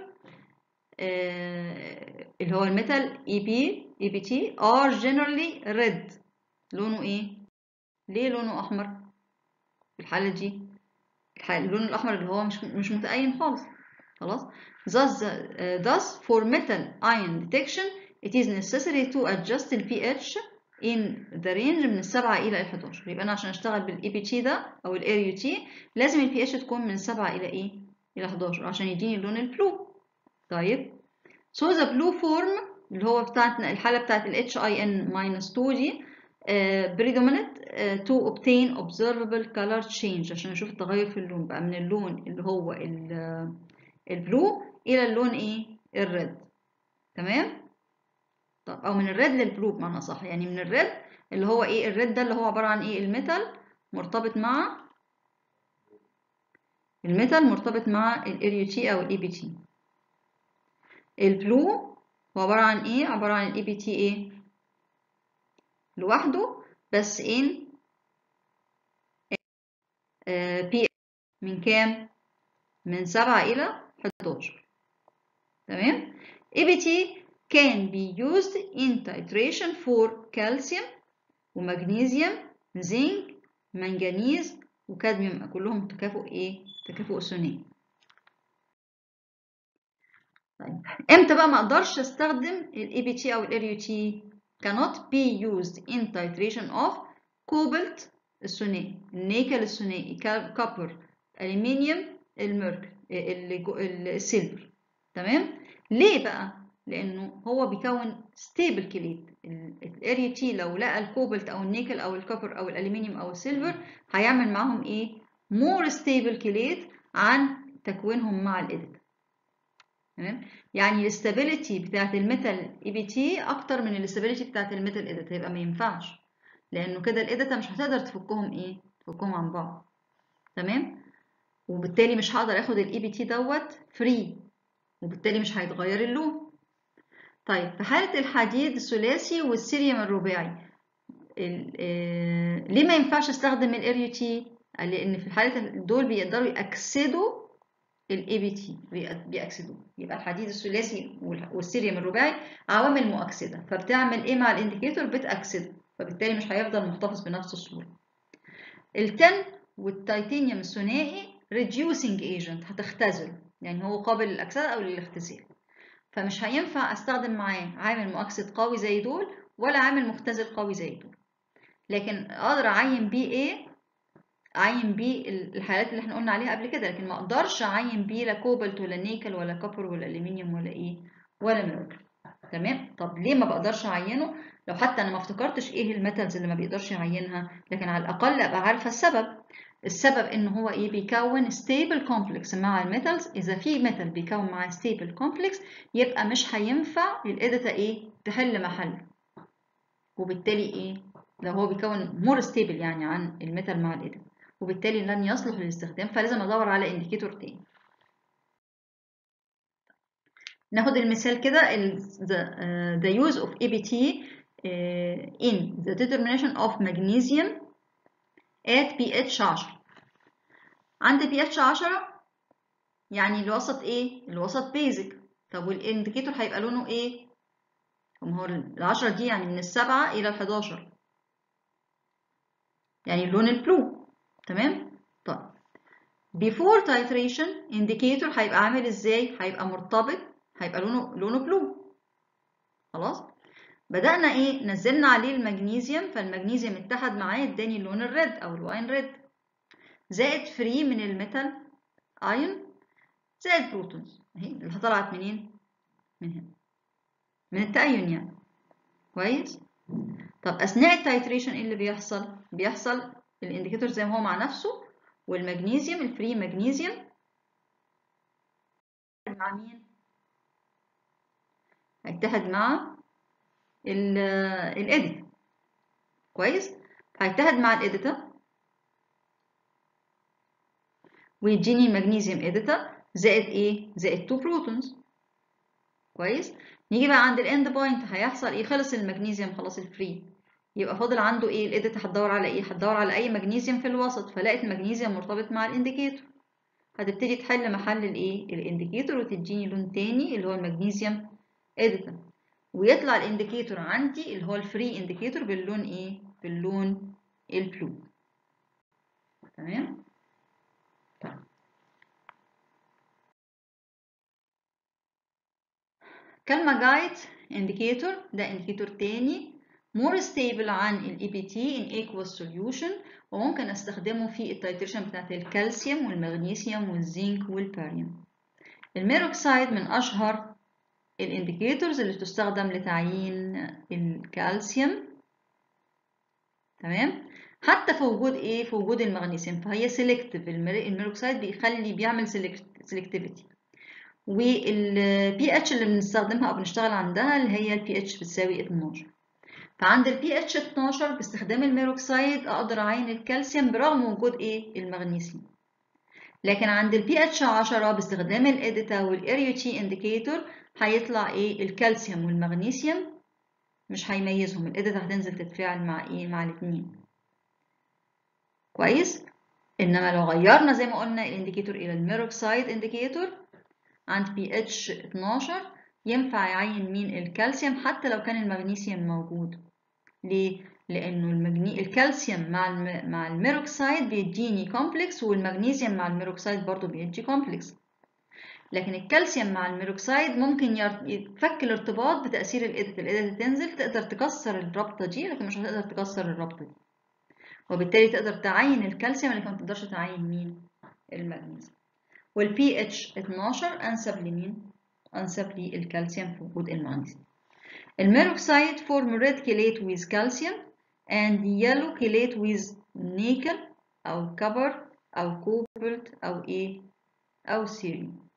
آه اللي هو الميتال EP EBT are generally red لونه ايه ليه لونه احمر في الحاله دي اللون الاحمر اللي هو مش مش متأين خالص خلاص thus, uh, thus for metal ion detection it is necessary to adjust the pH in the range من السبعة إلى الحداشر يبقى أنا عشان أشتغل بال EBT ده أو ال AUT لازم ال pH تكون من سبعة إلى إيه؟ إلى 11 عشان يديني اللون البلو طيب so the blue form اللي هو بتاعتنا الحالة بتاعت ال HIN-2 دي uh, predominant uh, to obtain observable color change عشان نشوف التغير في اللون بقى من اللون اللي هو البلو إلى اللون إيه؟ الريد تمام؟ طب أو من الريد للبلو بمعنى صح يعني من الريد اللي هو إيه الريد ده اللي هو عبارة عن إيه الميتال مرتبط مع الميتال مرتبط مع ال LUT أو ال EBT البلو هو عبارة عن إيه؟ عبارة عن ال EBT إيه؟ لوحده بس إن بي من كام؟ من سبعة إلى 11 تمام؟ EBT can be used in titration for calcium ومغنيسيوم زنك منجنيز وكادميوم كلهم تكافؤ ايه تكافؤ ثنائي طيب امتى بقى ما اقدرش استخدم الاي بي تي او ال تي cannot be used in titration of cobalt الثنائي النيكل الثنائي كوبر الومنيوم الميرك السيلفر تمام ليه بقى لانه هو بيكون ستيبل كليت الاريا تي لو لقى الكوبالت او النيكل او الكوبر او الالومنيوم او السيلفر هيعمل معاهم ايه مور ستيبل كليت عن تكوينهم مع الاديت تمام يعني الاستابيليتي بتاعت الميتال اي بي تي اكتر من الاستابيليتي بتاعت الميتال اديت هيبقى ما ينفعش لانه كده الاديتا مش هتقدر تفكهم ايه تفكهم عن بعض تمام وبالتالي مش هقدر اخد الاي بي تي دوت فري وبالتالي مش هيتغير اللون طيب في حالة الحديد الثلاثي والسيريوم الرباعي ليه ما ينفعش استخدم ال تي لان في الحالة دول بيقدروا يأكسدوا الاي بي تي بيأكسدوا يبقى الحديد الثلاثي والسيريوم الرباعي عوامل مؤكسدة فبتعمل ايه مع الانديكيتور بتأكسده فبالتالي مش هيفضل محتفظ بنفس الصورة التن والتيتانيوم الثنائي reducing agent هتختزل يعني هو قابل للأكسدة أو للاختزال فمش هينفع استخدم معاه عامل مؤكسد قوي زي دول ولا عامل مختزل قوي زي دول لكن اقدر اعين بيه ايه اعين بيه الحالات اللي احنا قلنا عليها قبل كده لكن ما اقدرش اعين بيه لا كوبالت ولا نيكل ولا كوبر ولا الومنيوم ولا ايه ولا ميركوري تمام طب ليه ما بقدرش اعينه لو حتى انا ما افتكرتش ايه الميتالز اللي ما بيقدرش يعينها لكن على الاقل ابقى عارفه السبب السبب ان هو ايه بيكون ستيبل كومبلكس مع الميتالز اذا في ميتال بيكون معاه ستيبل كومبلكس يبقى مش هينفع الاديتا ايه تحل محله وبالتالي ايه لو هو بيكون مور ستيبل يعني عن الميتال مع الاديتا وبالتالي لن يصلح للاستخدام فلازم ادور على انديكيتور تاني ناخد المثال كده the, uh, the use of EBT uh, in the determination of magnesium at pH 10 عند pH 10 يعني الوسط ايه الوسط بيزك طب والانديكيتور هيبقى لونه ايه ما هو ال 10 دي يعني من السبعة الى ال 11 يعني اللون البلو تمام طيب before titration indicator هيبقى عامل ازاي هيبقى مرتبط هيبقى لونه لونه بلو خلاص بدأنا ايه نزلنا عليه المغنيسيوم فالمغنيسيوم اتحد معاه اداني اللون الريد او الواين ريد زائد فري من الميتال ايون زائد بروتونز اهي اللي طلعت منين من هنا من التأين يعني كويس طب اثناء التايتريشن ايه اللي بيحصل بيحصل الانديكيتور زي ما هو مع نفسه والمغنيسيوم الفري مغنيسيوم مع مين هيتحد مع الاديت كويس هيتحد مع الاديتا ويديني مغنيسيوم اديتا زائد ايه زائد 2 بروتونز كويس نيجي بقى عند الاند بوينت هيحصل ايه خلص المغنيسيوم خلاص الفري يبقى فاضل عنده ايه الاديت هتدور على ايه هتدور على اي مغنيسيوم في الوسط فلقت مغنيسيوم مرتبط مع الانديكيتور هتبتدي تحل محل الايه الانديكيتور وتديني لون تاني اللي هو المغنيسيوم اديتور ويطلع الانديكيتور عندي اللي هو الفري انديكيتور باللون ايه باللون البلو تمام طيب كلمة جايد انديكيتور ده انديكيتور تاني more stable عن ال EBT in aqueous solution وممكن استخدمه في التايتريشن بتاعت الكالسيوم والمغنيسيوم والزنك والباريوم الميروكسايد من أشهر الانديكيتورز اللي تستخدم لتعيين الكالسيوم تمام حتى في وجود ايه في وجود المغنيسيوم فهي سيلكتيف الميروكسايد بيخلي بيعمل سيلكتيفيتي والبي اتش اللي بنستخدمها او بنشتغل عندها اللي هي البي اتش بتساوي 12 فعند البي اتش 12 باستخدام الميروكسايد اقدر اعين الكالسيوم برغم وجود ايه المغنيسيوم لكن عند البي اتش 10 باستخدام الاديتا والاريوتي انديكيتور هيطلع ايه الكالسيوم والمغنيسيوم مش هيميزهم الاديتا هتنزل تتفاعل مع ايه مع الاثنين كويس انما لو غيرنا زي ما قلنا الانديكيتور الى الميروكسايد انديكيتور عند بي اتش 12 ينفع يعين مين الكالسيوم حتى لو كان المغنيسيوم موجود ليه لانه المجني... الكالسيوم مع الم... مع الميروكسايد بيديني كومبلكس والمغنيسيوم مع الميروكسايد برضو بيدي كومبلكس لكن الكالسيوم مع الميروكسايد ممكن يفك الارتباط بتأثير الإيديت الإيديت تنزل تقدر تكسر الرابطة دي لكن مش هتقدر تكسر الرابطة دي وبالتالي تقدر تعين الكالسيوم لكن ما تقدرش تعين مين المغنيسيوم والبي اتش 12 أنسب لمين أنسب للكالسيوم في وجود المغنيسيوم الميروكسايد form red chelate with calcium and yellow chelate with nickel أو copper أو cobalt أو إيه أو سيريوم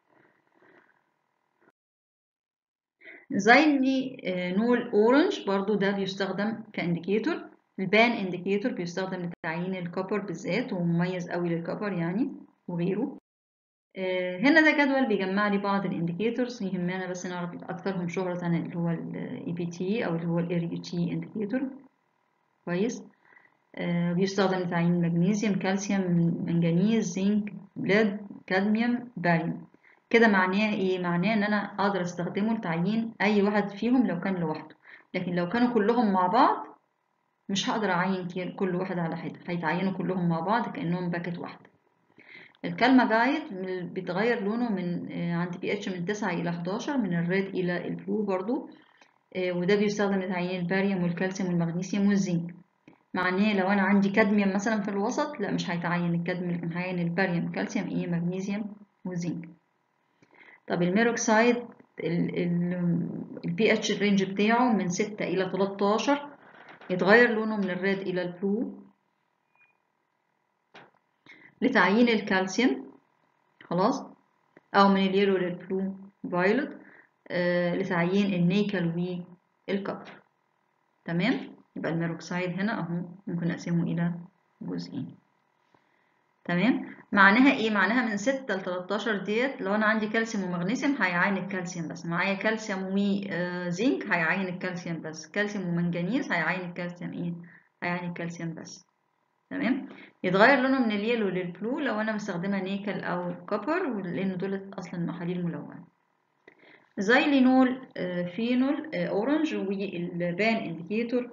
زي نول اورنج برضو ده بيستخدم كانديكيتور البان انديكيتور بيستخدم لتعيين الكوبر بالذات ومميز قوي للكوبر يعني وغيره هنا ده جدول بيجمع لي بعض الانديكيتورز يهمنا بس نعرف اكثرهم شهرة اللي هو الاي بي تي او اللي هو الاي يو تي انديكيتور كويس بيستخدم لتعيين المغنيسيوم كالسيوم منجنيز زنك بلاد كادميوم باريوم كده معناه ايه معناه ان انا اقدر استخدمه لتعيين اي واحد فيهم لو كان لوحده لكن لو كانوا كلهم مع بعض مش هقدر اعين كل واحد على حده هيتعينوا كلهم مع بعض كانهم باكت واحده الكلمه جايد بيتغير لونه من عند بي اتش من 9 الى 11 من الريد الى البلو برضو وده بيستخدم لتعيين الباريوم والكالسيوم والمغنيسيوم والزنك معناه لو انا عندي كادميوم مثلا في الوسط لا مش هيتعين الكادميوم لكن هيعين الباريوم الكالسيوم ايه مغنيسيوم وزنك طب الميروكسايد البي اتش الرينج بتاعه من 6 الى 13 يتغير لونه من الريد الى البلو لتعيين الكالسيوم خلاص او من اليلو للبلو فايلوت آه لتعيين النيكل والكبر تمام يبقى الميروكسايد هنا اهو ممكن نقسمه الى جزئين تمام معناها ايه معناها من 6 ل 13 ديت لو انا عندي كالسيوم ومغنيسيوم هيعين الكالسيوم بس معايا كالسيوم وزنك هيعين الكالسيوم بس كالسيوم ومنجنيز هيعين الكالسيوم ايه هيعين الكالسيوم بس تمام يتغير لونه من اليلو للبلو لو انا مستخدمه نيكل او كوبر لان دول اصلا محاليل ملونه زي لينول فينول اورنج والبان انديكيتور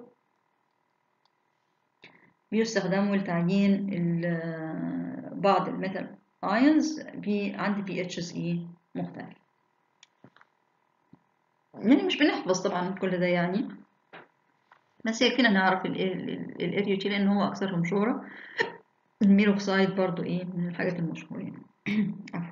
بيستخدموا لتعيين بعض الميتال ايونز عند بي اتش اي مختلف يعني مش بنحفظ طبعا كل ده يعني بس يكفينا نعرف الاريو تي لان هو اكثرهم شهرة الميروكسايد برضو ايه من الحاجات المشهورة يعني